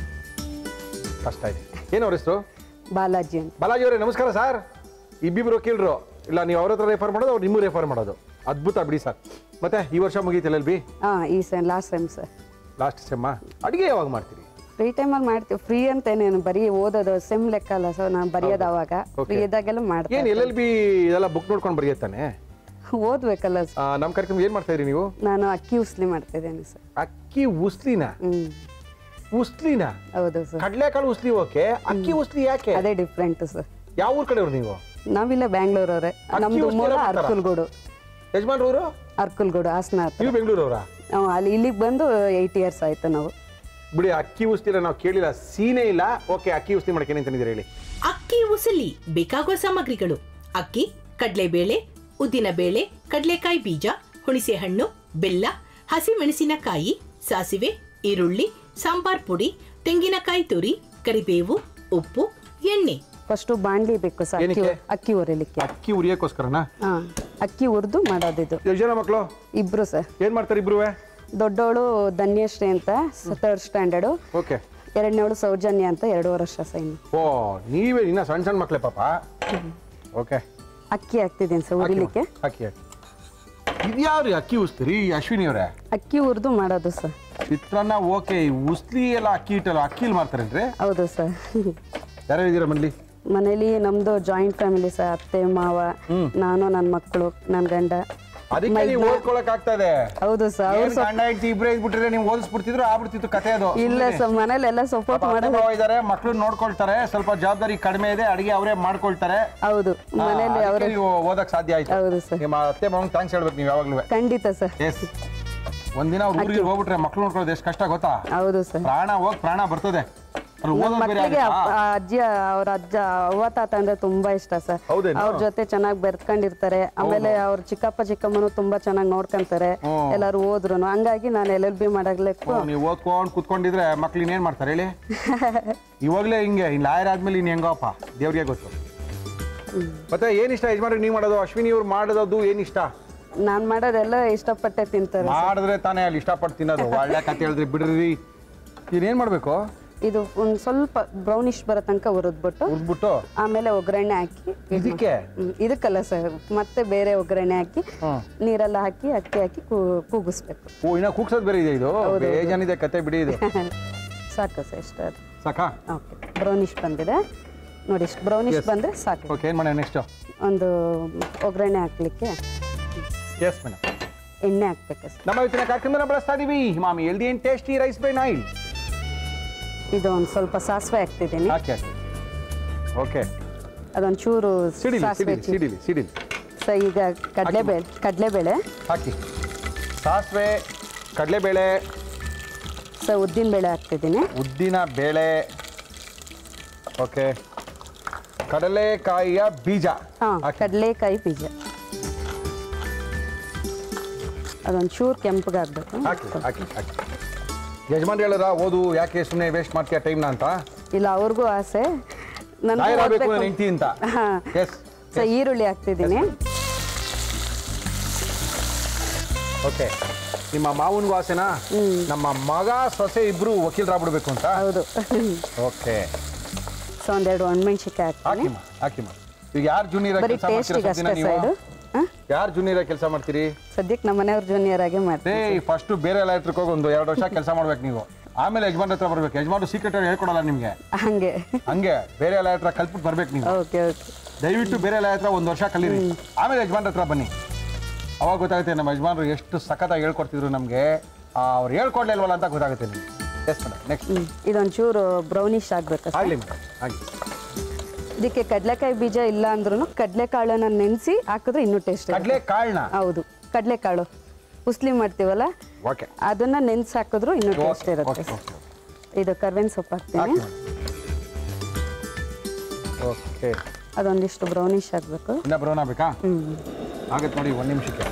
ಕಷ್ಟ ಇದೆ ಏನು ಅವ್ರ ಹೆಸರು ಬಾಲಾಜಿ ಅಂತ ಬಾಲಾಜಿ ಅವರೇ ನಮಸ್ಕಾರ ಸರ್ ಇಬ್ಬಿಬ್ರು ವಕೀಲರು ಇಲ್ಲ ನೀವು ಅವ್ರ ಹತ್ರ ರೆಫರ್ ಮಾಡೋದು ಅವ್ರು ನಿಮ್ಮೂ ರೆಫರ್ ಮಾಡೋದು ಅದ್ಭುತ ಬಿಡಿ ಸರ್ ಮತ್ತೆ ಈ ವರ್ಷ ಮುಗೀತಿಲ್ಲ ಎಲ್ ಬಿ ಹಾ ಈ sem last sem sir last ಸೆಮ್ಮ ಅಡುಗೆ ಯಾವಾಗ ಮಾಡ್ತೀರಿ ಫ್ರೀ ಟೈಮಲ್ಲಿ ಮಾಡ್ತೀವಿ ಫ್ರೀ ಅಂತೇನೇನು ಬರೀ ಓದೋದು ಸೆಮ್ ಲೆಕ್ಕ ಅಲ್ಲ ಸರ್ ನಾನು ಬರೆಯೋದು ಅವಾಗ ಫ್ರೀ ಇದ್ದಾಗೆಲ್ಲ ಮಾಡ್ತೀನಿ ಏನು ಎಲ್ ಎಲ್ ಬಿ ಇದೆಲ್ಲ ಬುಕ್ ನೋಡ್ಕೊಂಡು ಬರೆಯುತ್ತಾನೆ ಓದ್ಬೇಕಲ್ಲ ಸರ್ ನಮ್ಮ ಕಾರ್ಯಕ್ರಮ ಏನು ಮಾಡ್ತಾ ಇದ್ರಿ ನೀವು ನಾನು ಅಕ್ಕಿ ಉಸ್ಲಿ ಮಾಡ್ತಿದ್ದೇನೆ ಸರ್ ಅಕ್ಕಿ ಉಸ್ಲಿನ ಹ್ಮ್ ಉಸ್ಲಿನ ಹೌದು ಸರ್ ಕಡಲೆಕಾಳು ಉಸ್ಲಿ ಓಕೆ ಅಕ್ಕಿ ಉಸ್ಲಿ ಯಾಕೆ ಅದೇ ಡಿಫ್ರೆಂಟ್ ಸರ್ ಯಾವ ಊರ್ ಕಡೆಯವ್ರು ನೀವು ನಾವಿಲ್ಲ ಬ್ಯಾಂಗ್ಳೂರವ್ರೆ ನಮ್ದು ಉಸ್ಲಿ ಮೂಲ ಎಲ್ಲ ಮಾಡ್ತಾರಾ? ಅರ್ಕಲ್ಗೂಡು ಯಜಮಾನ್ರವರು ಅರ್ಕಲ್ಗೂಡು ಹಾಸನ ಹತ್ರ ನೀವು ಬೆಂಗಳೂರವರ ನಾವು ಅಲ್ಲಿ ಇಲ್ಲಿಗೆ ಬಂದು ಏಯ್ಟ್ ಇಯರ್ಸ್ ಆಯ್ತು ನಾವು ಬಿಡಿ ಅಕ್ಕಿ ಉಸ್ಲಿನ ನಾವು ಕೇಳಿಲ್ಲ ಸೀನೇ ಇಲ್ಲ ಓಕೆ ಅಕ್ಕಿ ಉಸ್ಲಿ ಮಾಡಕ್ಕೆ ಏನೇನು ತಂದಿದ್ದೀರಿ ಹೇಳಿ ಅಕ್ಕಿ ಉಸಲಿ ಬೇಕಾಗುವ ಸಾಮಗ್ರಿಗಳು ಅಕ್ಕಿ ಕಡಲೆಬೇಳೆ ಉದ್ದಿನಬೇಳೆ ಕಡಲೆಕಾಯಿ ಬೀಜ ಹುಣಸೆಹಣ್ಣು ಬೆಲ್ಲ ಹಸಿಮೆಣಸಿನಕಾಯಿ ಸಾಸಿವೆ ಈರುಳ್ಳಿ ಸಾಂಬಾರ್ ಪುಡಿ ತೆಂಗಿನಕಾಯಿ ತುರಿ ಕರಿಬೇವು ಉಪ್ಪು ಎಣ್ಣೆ ಫಸ್ಟು ಬಾಣಲಿ ಬೇಕು ಸರ್ ಅಕ್ಕಿ ಏನಕ್ಕೆ? ಅಕ್ಕಿ ಹುರಿಲಿಕ್ಕೆ ಅಕ್ಕಿ ಉರಿಯೋಕ್ಕೋಸ್ಕರನಾ ಹಾ ಅಕ್ಕಿ ಹುರಿದು ಮಾಡೋದಿದು ಎಷ್ಟು ಜನ ಮಕ್ಕಳು ಇಬ್ರು ಸರ್ ಏನ್ ಮಾಡ್ತಾರೆ ಇಬ್ರು ದೊಡ್ಡವಳು ಧನ್ಯಶ್ರೀ ಅಂತ ಥರ್ಡ್ ಸ್ಟ್ಯಾಂಡರ್ಡು ಓಕೆ ಎರಡನೇವಳು ಸೌಜನ್ಯ ಅಂತ ಎರಡೂವರೆ ವರ್ಷ ಸರ್ ಇನ್ನು ಓ ನೀವೇ ಇನ್ನ ಸಣ್ಣ ಸಣ್ಣ ಮಕ್ಕಳೇ ಪಾಪ ಓಕೆ ಅಕ್ಕಿ ಹಾಕ್ತಿದ್ದೀನಿ ಸರ್ ಹುರಿಲಿಕ್ಕೆ ಅಕ್ಕಿ ಅಕ್ಕಿ ಇದ್ಯಾವ್ರಿ ಅಕ್ಕಿ ಉಸ್ತೀರಿ ಅಶ್ವಿನಿ ಅವರೇ ಅಕ್ಕಿ ಹುರಿದು ಮಾಡೋದು ಸರ್ ಚಿತ್ರಾನ್ನ ಓಕೆ ಉಸ್ಲಿ ಎಲ್ಲ ಅಕ್ಕಿ ಹಿಟ್ಟಲ್ಲ ಅಕ್ಕಿಲಿ ಮಾಡ್ತಾರೇನ್ರಿ ಹೌದು ಸರ್ ಯಾರ್ಯಾರು ಇದ್ದೀರಾ ಮನೇಲಿ ಮನೇಲಿ ನಮ್ದು ಜಾಯಿಂಟ್ ಫ್ಯಾಮಿಲಿ ಸರ್ ಅತ್ತೆ ಮಾವ ನಾನು ನನ್ನ ಮಕ್ಕಳು ನನ್ನ ಗಂಡ ಅದಕ್ಕೆ ನೀವು ಓದ್ಕೊಳಕ್ ಆಗ್ತಾ ಇದೆ ಹೌದು ಸರ್ ಅವ್ರು ಏನ್ ಗಂಡ ಹೆಂಡ್ತಿ ಇಬ್ರೇ ಇದ್ಬಿಟ್ರೆ ನೀವು ಓದಿಸ್ಬಿಡ್ತಿದ್ರು ಆಗ್ಬಿಡ್ತಿತ್ತು ಕತೆ ಅದು ಇಲ್ಲ ಸರ್ ಮನೇಲೆಲ್ಲ ಸಪೋರ್ಟ್ ಮಾಡೋದು ಇದಾರೆ ಮಕ್ಳು ನೋಡ್ಕೊಳ್ತಾರೆ ಸ್ವಲ್ಪ ಜವಾಬ್ದಾರಿ ಕಡಿಮೆ ಇದೆ ಅಡಿಗೆ ಅವರೇ ಮಾಡ್ಕೊಳ್ತಾರೆ ಹೌದು ಮನೇಲಿ ಅದಕ್ಕೆ ಅವರೇ ನೀವು ಓದಕ್ ಸಾಧ್ಯ ಆಯ್ತು ಹೌದು ಸರ್ ನಿಮ್ಮ ಅತ್ತೆ ಮಾವನ್ ಥ್ಯಾಂಕ್ಸ್ ಹೇಳ್ಬೇಕು ನೀವು ಯಾವಾಗ್ಲೂ ಖಂಡಿತ ಸರ್ ಎಸ್ ಒಂದಿನ ಅವ್ರ ಊರಿಗೆ ಹೋಗ್ಬಿಟ್ರೆ ಮಕ್ಳು ನೋಡ್ಕೊಳ್ಳೋದು ಎಷ್ಟು ಕಷ್ಟ ಗೊತ್ತಾ ಹೌದು ಸರ್ ಪ್ರಾಣ ಹೋಗ್ ಪ್ರಾಣ ಬರ್ತದೆ ಅಲ್ಲಿ ನಮ್ಮ ಓದೋದು ಬೇರೆ ಮಕ್ಕಳಿಗೆ ಆಗುತ್ತಾ? ಅಜ್ಜಿ ಅವ್ರ ಅಜ್ಜ ಅವ್ವ ತಾತ ಅಂದ್ರೆ ತುಂಬಾ ಇಷ್ಟ ಸರ್ ಹೌದೇನು? ಅವ್ರ ಜೊತೆ ಚೆನ್ನಾಗಿ ಬೆರ್ತ್ಕೊಂಡಿರ್ತಾರೆ ಆಮೇಲೆ ಅವ್ರ ಚಿಕ್ಕಪ್ಪ ಚಿಕ್ಕಮ್ಮನು ತುಂಬಾ ಚೆನ್ನಾಗಿ ನೋಡ್ಕೊಂತಾರೆ ಹ್ಮ್. ಎಲ್ಲಾರು ಹೋದ್ರು ಹಂಗಾಗಿ ನಾನು ಎಲ್ ಎಲ್ ಬಿ ಮಾಡಾಗ್ಲಿಕ್ಕೂ ಹ್ಮ್, ನೀವು ಓದ್ಕೊಂಡ್ ಕುತ್ಕೊಂಡಿದ್ರೆ ಮಕ್ಳು ಇನ್ನೇನ್ ಮಾಡ್ತಾರೆ ಹೇಳಿ ಇವಾಗ್ಲೇ ಹಿಂಗೆ ಇನ್ ಲಾಯರ್ ಆದ್ಮೇಲೆ ಇನ್ ಹೆಂಗಪ್ಪ ದೇವ್ರಿಗೆ ಗೊತ್ತು ಮತ್ತೆ ಏನ್ ಇಷ್ಟ ಯಜಮಾನ್ರಿಗೆ ನೀವು ಮಾಡೋದು ಅಶ್ವಿನಿ ಇವ್ರು ಮಾಡೋದು ಏನ್ ಇಷ್ಟ ನಾನ್ ಮಾಡೋದೆಲ್ಲ ಇಷ್ಟಪಟ್ಟೆ ತಿಂತಾರೆ ಮಾಡಿದ್ರೆ ತಾನೇ ಅಲ್ಲಿ ಇಷ್ಟಪಟ್ಟು ತಿನ್ನೋದು ಒಳ್ಳೆ ಕತೆ ಹೇಳಿದ್ರಿ ಬಿಡ್ರಿ ಏನ್ ಮಾಡ್ಬೇಕು ಇದು ಒಂದ್ ಸ್ವಲ್ಪ ಬ್ರೌನಿಶ್ ಬರೋ ತನಕ ಹುರಿದ್ಬಿಟ್ಟು ಹುರ್ದ್ಬಿಟ್ಟು ಆಮೇಲೆ ಒಗ್ಗರಣೆ ಹಾಕಿ ಇದ್ ಇದಕ್ಕೆ ಹ್ಮ್, ಇದಕ್ಕಲ್ಲ ಸರ್ ಮತ್ತೆ ಬೇರೆ ಒಗ್ಗರಣೆ ಹಾಕಿ ಹ್ಮ್. ನೀರೆಲ್ಲ ಹಾಕಿ ಅಕ್ಕಿ ಹಾಕಿ ಕೂ- ಕೂಗಿಸ್ಬೇಕು ಓ ಇನ್ನ ಕೂಗ್ಸೋದು ಬೇರೆ ಇದೆ ಇದು ಬೇಜಾನಿದೆ ಕತೆ ಬಿಡಿ ಇದು ಸಾಕು ಸರ್ ಇಷ್ಟ ಅದು ಸಾಕಾ ಓಕೆ ಬ್ರೌನಿಶ್ ಬಂದಿದೆ ನೋಡಿ ಇಷ್ಟು ಬ್ರೌನಿಶ್ Yes. ಬಂದರೆ ಸಾಕು ಓಕೆ ಏನ್ ಮಾಡೋಣ ನೆಕ್ಸ್ಟ್ ಒಂದು ಒಗ್ಗರಣೆ ಹಾಕ್ಲಿಕ್ಕೆ ಎಸ್ ಮೇಡಮ್ ಎಣ್ಣೆ ಹಾಕ್ಬೇಕು ಸರ್ ನಮ್ಮ ಇವತ್ತಿನ ಕಾರ್ಯಕ್ರಮನ ಬಳಸ್ತಾ ಇದೀವಿ Emami healthy and tasty rice bran oil ಇದು ಒಂದು ಸ್ವಲ್ಪ ಸಾಸಿವೆ ಹಾಕ್ತಿದ್ದೀನಿ ಹಾಕಿ ಹಾಕಿ ಓಕೆ ಅದೊಂದು ಚೂರು ಸಿಡಿಲಿ ಸಾಸಿವೆ ಸಿಡಿಲಿ ಸಿಡಿಲಿ ಸಿಡಿಲಿ ಸೊ ಈಗ ಕಡಲೆಬೇಳೆ ಕಡಲೆಬೇಳೆ ಹಾಕಿ ಸಾಸಿವೆ ಕಡಲೆಬೇಳೆ ಸೊ ಉದ್ದಿನ ಬೇಳೆ ಹಾಕ್ತಿದ್ದೀನಿ ಉದ್ದಿನ ಬೇಳೆ ಓಕೆ ಕಡಲೆಕಾಯಿಯ ಬೀಜ ಹಾಂ ಹಾಕಿ. ಕಡಲೆಕಾಯಿ ಬೀಜ ಅದೊಂದು ಚೂರು ಕೆಂಪಗಾಗಬೇಕು ಹಾಕಿ ಹಾಕಿ ಹಾಕಿ ಯಜಮಾನ್ ಹೇಳದ ಓದು ಯಾಕೆ ಸುಮ್ಮನೆ ವೇಸ್ಟ್ ಮಾಡ್ತೀಯ ಟೈಮ್ನ ಅಂತ ಇಲ್ಲ ಅವ್ರಿಗೂ ಆಸೆ ನನಗೂ ಲಾಯರ್ ಆಗಬೇಕು ಓದ್ಬೇಕು ನನ್ನ ಹೆಂಡತಿ ಅಂತ ಹಾಂ ಎಸ್ ಸೊ ಈರುಳ್ಳಿ ಹಾಕ್ತಿದ್ದೀನಿ ಓಕೆ ನಿಮ್ಮ ಮಾವನಿಗೂ ಆಸೆನಾ ನಮ್ಮ ಮಗ ಸೊಸೆ ಇಬ್ರು ವಕೀಲರಾಗ್ಬಿಡ್ಬೇಕು ಅಂತ ಹೌದು ಓಕೆ ಸೊ ಒಂದೆರಡು ಒಣಮೆಣ್ಸಿಕಾಯಿ ಹಾಕ್ತೀನಿ ಹಾಕಿಮ್ಮ ಹಾಕಿಮ್ಮ ಈಗ ಯಾರು ಜೂನಿಯರ್ ಬರೀ ಕೆಲಸ ಮಾಡ್ತೀರಾ ಟೇಸ್ಟಿಗೆ ಸ್ವಲ್ಪ ದಿನ ಅಷ್ಟೇ ನೀವು ಸೈಡು ಹಾಂ ಯಾರು ಜೂನಿಯರ್ ಕೆಲಸ ಮಾಡ್ತೀರಿ ಸದ್ಯಕ್ಕೆ ನಮ್ಮ ಮನೆಯವ್ರ ಜೂನಿಯರ್ ಆಗಿ ಏ ಮಾಡ್ತೀನಿ ಫಸ್ಟ್ ಬೇರೆ ಎಲ್ಲ ಹತ್ರಕ್ಕೆ ಹೋಗಿ ಒಂದು ಎರಡು ವರ್ಷ ಕೆಲಸ ಮಾಡ್ಬೇಕು ನೀವು ಆಮೇಲೆ ಯಜಮಾನ್ ಹತ್ರ ಬರ್ಬೇಕು ಯಜಮಾನ್ ಸೀಕ್ರೆಟ್ ಹೇಳ್ಕೊಡಲ್ಲ ನಿಮಗೆ ಹಂಗೆ ಹಂಗೆ ಬೇರೆ ಎಲ್ಲ ಹತ್ರ ಕಲ್ತ್ಬಿಟ್ಟು ಬರ್ಬೇಕು ನೀವು ಓಕೆ ಓಕೆ ದಯವಿಟ್ಟು ಬೇರೆ ಎಲ್ಲ ಹತ್ರ ಒಂದು ವರ್ಷ ಕಲೀರಿ ಆಮೇಲೆ ಯಜಮಾನ್ ಹತ್ರ ಬನ್ನಿ ಅವಾಗ ಗೊತ್ತಾಗುತ್ತೆ ನಮ್ಮ ಯಜಮಾನ್ರು ಎಷ್ಟು ಸಖತ್ತಾಗಿ ಹೇಳ್ಕೊಡ್ತಿದ್ರು ನಮಗೆ ಅವ್ರು ಹೇಳ್ಕೊಡ್ಲೇ ಇಲ್ವಲ್ಲ ಅಂತ ಗೊತ್ತಾಗುತ್ತೆ ನಿಮ್ಗೆ ಎಸ್ ಮೇಡಮ್ ನೆಕ್ಸ್ಟ್ ಹ್ಞೂ ಇದೊಂದು ಚೂರು ಬ್ರೌನಿಶ್ ಆಗಬೇಕು ಆಗಲಿ ಮೇಡಮ್ ಆಗಲಿ ಇದಕ್ಕೆ ಕಡಲೆಕಾಯಿ ಬೀಜ ಇಲ್ಲ ಅಂದ್ರೂ ಕಡಲೆಕಾಳನ್ನ ನೆನೆಸಿ ಹಾಕಿದ್ರೆ ಇನ್ನೂ ಟೇಸ್ಟ್ ಕಡಲೆ ಕಾಳನ್ನ ಹೌದು ಕಡಲೆಕಾಳು ಉಸ್ಲಿ ಮಾಡ್ತೀವಲ್ಲ ಓಕೆ ಅದನ್ನ ನೆನೆಸಿ ಹಾಕಿದ್ರು ಇನ್ನೂ ಟೇಸ್ಟ್ ಓಕೆ ಇರುತ್ತೆ ಓಕೆ ಇದು ಕರ್ಬೇವಿನ ಸೊಪ್ಪು ಹಾಕ್ತೀನಿ ಹಾಕಿ ಓಕೆ ಅದೊಂದಿಷ್ಟು ಬ್ರೌನಿಶ್ ಆಗಬೇಕು ಇನ್ನ ಬರೋಣ ಬೇಕಾ ಹ್ಞೂ ಆಗತ್ತೆ ನೋಡಿ ಒಂದು ನಿಮಿಷಕ್ಕೆ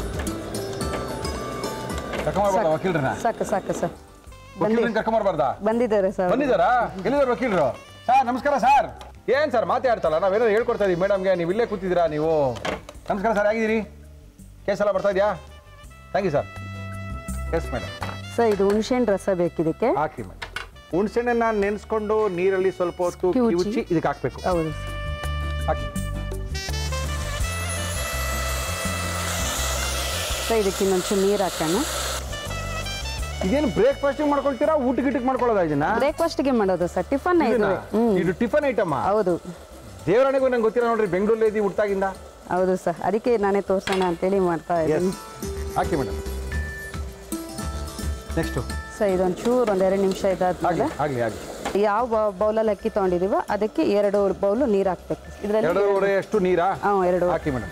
ಕರ್ಕೊಂಬರ್ಬಾರ್ದ ವಕೀಲ್ರನ್ನ ಸಾಕು ಸಾಕು ಸರ್ ಬಂದಿ ವಕೀಲ್ರನ್ನ ಕರ್ಕೊಂಬರ್ಬಾರ್ದಾ ಬಂದಿದ್ದಾರೆ ಸರ್ ಬಂದಿದ್ದಾರಾ ಎಲ್ಲಿದ್ದಾರೆ ವಕೀಲರು ಸರ್ ನಮಸ್ಕಾರ ಸರ್ ಏನ್ ಸರ್ ಮಾತಾಡ್ತಲ್ಲ ನಾವೇನೋ ಹೇಳ್ಕೊಡ್ತಾ ಇದೀವಿ ಮೇಡಮ್ಗೆ ನೀವು ಇಲ್ಲೇ ಕೂತಿದ್ದೀರಾ ನೀವು ನಮಸ್ಕಾರ ಸರ್ ಹೇಗಿದ್ದೀರಿ ಕೇಸ್ ಎಲ್ಲ ಬರ್ತಾ ಇದೆಯಾ thank you sir yes madam sir ಇದು ಹುಣಸೆಹಣ್ಣು ರಸ ಬೇಕಿದಕ್ಕೆ ಹಾಕಿ ಮೇಡಮ್ ಹುಣಸೆಹಣ್ಣನ್ನ ನೆನೆಸ್ಕೊಂಡು ನೀರಲ್ಲಿ ಸ್ವಲ್ಪ ಹೊತ್ತು ಕಿವುಚಿ. ಕಿವುಚಿ ಇದಕ್ಕೆ ಹಾಕ್ಬೇಕು ಹೌದು ಹಾಕಿ ಸರ್ ಇದಕ್ಕೆ ಇನ್ನೊಂಚೂರು ನೀರು ಹಾಕೋಣ ಇದೇನು ಬ್ರೇಕ್ಫಾಸ್ಟ್ ಮಾಡ್ಕೊಳ್ತೀರಾ ಊಟ ಗಿಟಕ್ಕೆ ಮಾಡ್ಕೊಳ್ಳೋದಾ ಇದನ್ನ ಬ್ರೇಕ್ಫಾಸ್ಟ್ಗೆ ಮಾಡೋದು ಸರ್ ಟಿಫನ್ ಇದು ಇದನ್ನ? ಹ್ಞೂ ಇದು ಟಿಫನ್ ಐಟಮ್ ಹೌದು ದೇವರಣಿಗೂ ನಂಗೆ ಗೊತ್ತಿಲ್ಲ ನೋಡ್ರಿ ಬೆಂಗಳೂರಲ್ಲಿ ಇದೀವಿ ಹುಟ್ಟಾಗಿಂದ ಹೌದು ಸರ್ ಅದಕ್ಕೆ ನಾನೇ ತೋರ್ಸೋಣ ಅಂತೇಳಿ ಮಾಡ್ತಾ ಇದ್ದೀನಿ ಹಾಕಿ ಮೇಡಮ್ ನೆಕ್ಸ್ಟು ಸರ್ ಇದೊಂದು ಚೂರು ಒಂದು ಎರಡು ನಿಮಿಷ ಇದಾದ್ಮೇಲೆ ಆಗಲಿ ಆಗಲಿ ಆಗಲಿ ಯಾವ ಬೌಲಲ್ಲಿ ಅಕ್ಕಿ ತೊಗೊಂಡಿದೀವೋ ಅದಕ್ಕೆ ಎರಡು ಬೌಲು ನೀರು ಹಾಕ್ಬೇಕು ಇದರಲ್ಲಿ ಎರಡೂವರೆ ಅಷ್ಟು ನೀರಾ ಹಾಂ ಎರಡು ಹಾಕಿ ಮೇಡಮ್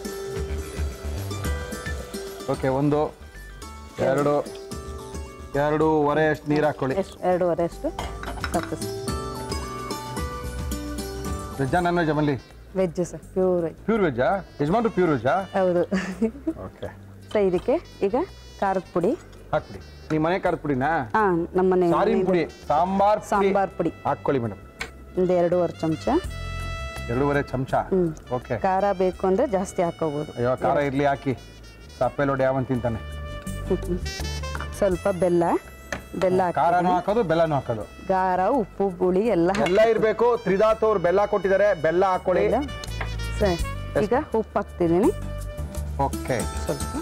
ಓಕೆ ಒಂದು ಎರಡು ಎರಡೂವರೆ ಅಷ್ಟು ನೀರು ಹಾಕ್ಕೊಳ್ಳಿ ಎಷ್ಟು ಎರಡೂವರೆ ಅಷ್ಟು ಸಾಕು ಸರ್ ವೆಜ್ಜಾ ನಾನ್ ವೆಜ್ ಮಲ್ಲಿ veg sir pure veg pure ವೆಜ್ಜಾ ಯಜಮಾನ್ರು ಪ್ಯೂರ್ ವೆಜ್ಜಾ ಹೌದು ಓಕೆ ಸೊ ಇದಕ್ಕೆ ಈಗ ಖಾರದ ಪುಡಿ ಹಾಕ್ಬಿಡಿ ನಿಮ್ಮ ಮನೆ ಖಾರದ ಪುಡಿನಾ ಹಾಂ ನಮ್ಮನೆ ಸಾರಿನ ಪುಡಿ ಸಾಂಬಾರ್ ಪುಡಿ ಸಾಂಬಾರ್ ಪುಡಿ ಹಾಕ್ಕೊಳ್ಳಿ ಮೇಡಮ್ ಒಂದು ಎರಡೂವರೆ ಚಮಚ ಎರಡೂವರೆ ಚಮಚ ಹ್ಮ್. ಓಕೆ ಖಾರ ಬೇಕು ಅಂದರೆ ಜಾಸ್ತಿ ಹಾಕೋಬೋದು ಅಯ್ಯೋ ಖಾರ ಇರ್ಲಿ ಹಾಕಿ ಸಪ್ಪೆ ಲೋಡಿ ಯಾವನ್ ತಿಂತಾನೆ ಸ್ವಲ್ಪ ಬೆಲ್ಲ ಬೆಲ್ಲ ಹಾಕಿ ಖಾರನೂ ಹಾಕೋದು ಬೆಲ್ಲನೂ ಹಾಕೋದು ಖಾರ ಉಪ್ಪು ಹುಳಿ ಎಲ್ಲ ಹಾಕಿ ಎಲ್ಲ ಇರಬೇಕು ತ್ರಿದಾತ್ ಅವ್ರು ಬೆಲ್ಲ ಕೊಟ್ಟಿದ್ದಾರೆ ಬೆಲ್ಲ ಹಾಕೊಳ್ಳಿ ಬೆಲ್ಲ. ಸರಿ ಈಗ ಉಪ್ಪು ಹಾಕ್ತಿದ್ದೀನಿ ಓಕೆ ಸ್ವಲ್ಪ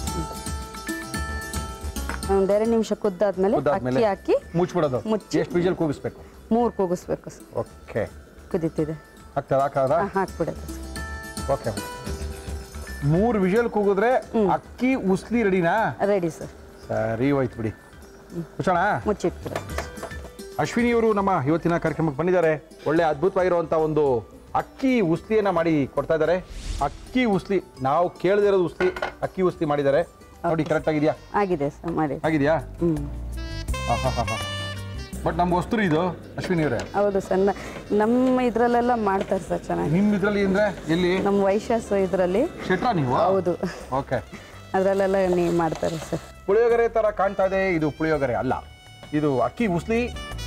ಒಂದೆರಡು ನಿಮಿಷ ಕುದ್ದಾದ್ಮೇಲೆ ಕುದ್ದಾದ್ಮೇಲೆ? ಅಕ್ಕಿ ಹಾಕಿ ಮುಚ್ಬಿಡೋದು ಮುಚ್ಚಿ. ಎಷ್ಟು ವಿಜಲ್ ಕೂಗಿಸ್ಬೇಕು ಮೂರು ಕೂಗಿಸ್ಬೇಕು ಸರ್ ಓಕೆ ಕುದೀತಿದೆ ಹಾಕ್ತದ ಹಾಕದ ಹಾಂ ಹಾಕ್ಬಿಡುತ್ತೆ ಸರ್ ಓಕೆ ಮೂರು ವಿಜಲ್ ಕೂಗಿದ್ರೆ ಅಕ್ಕಿ ಉಸ್ಲಿ ರೆಡಿನಾ ರೆಡಿ ಸರ್ ಸರಿ ಹೋಯ್ತು ಬಿಡಿ ಕುಶಣ ಮುಚ್ಚಿಟ್ಬಿಡುತ್ತೆ ಅಶ್ವಿನಿ ಅವರು ನಮ್ಮ ಇವತ್ತಿನ ಕಾರ್ಯಕ್ರಮಕ್ಕೆ ಬಂದಿದ್ದಾರೆ ಒಳ್ಳೆ ಅದ್ಭುತವಾಗಿರುವಂಥ ಒಂದು ಅಕ್ಕಿ ಉಸ್ಲಿಯನ್ನ ಮಾಡಿ ಕೊಡ್ತಾ ಇದ್ದಾರೆ ಅಕ್ಕಿ ಉಸ್ಲಿ ನಾವು ಕೇಳದೇ ಇರೋದು ಉಸ್ಲಿ ಅಕ್ಕಿ ಉಸ್ಲಿ ಮಾಡಿದ್ದಾರೆ ನೋಡಿ ಕರೆಕ್ಟ್ ಆಗಿದೆಯಾ ಆಗಿದೆ ಸರ್ ಮಾಡಿ ಆಗಿದೆಯಾ ಹ್ಞೂ ಬಟ್ ನಮ್ಮ ವಸ್ತು ಇದು ಅಶ್ವಿನಿ ಅವರೇ ಹೌದು ಸರ್ ನ- ನಮ್ಮ ಇದರಲ್ಲೆಲ್ಲ ಮಾಡ್ತಾರೆ ಸರ್ ಚೆನ್ನಾಗಿ ನಿಮ್ಮ ಇದರಲ್ಲಿ ಅಂದ್ರೆ ಎಲ್ಲಿ ನಮ್ಮ ವೈಶಾಸ್ ಇದರಲ್ಲಿ ಶೆಟ್ರಾ ನೀವು ಹೌದು ಓಕೆ ಅದರಲ್ಲೆಲ್ಲ ನೀವು ಮಾಡ್ತಾರೆ ಸರ್ ಪುಳಿಯೋಗರೆ ತರ ಕಾಣ್ತಾ ಇದೆ ಇದು ಪುಳಿಯೋಗರೆ ಅಲ್ಲ ಇದು ಅಕ್ಕಿ ಉಸ್ಲಿ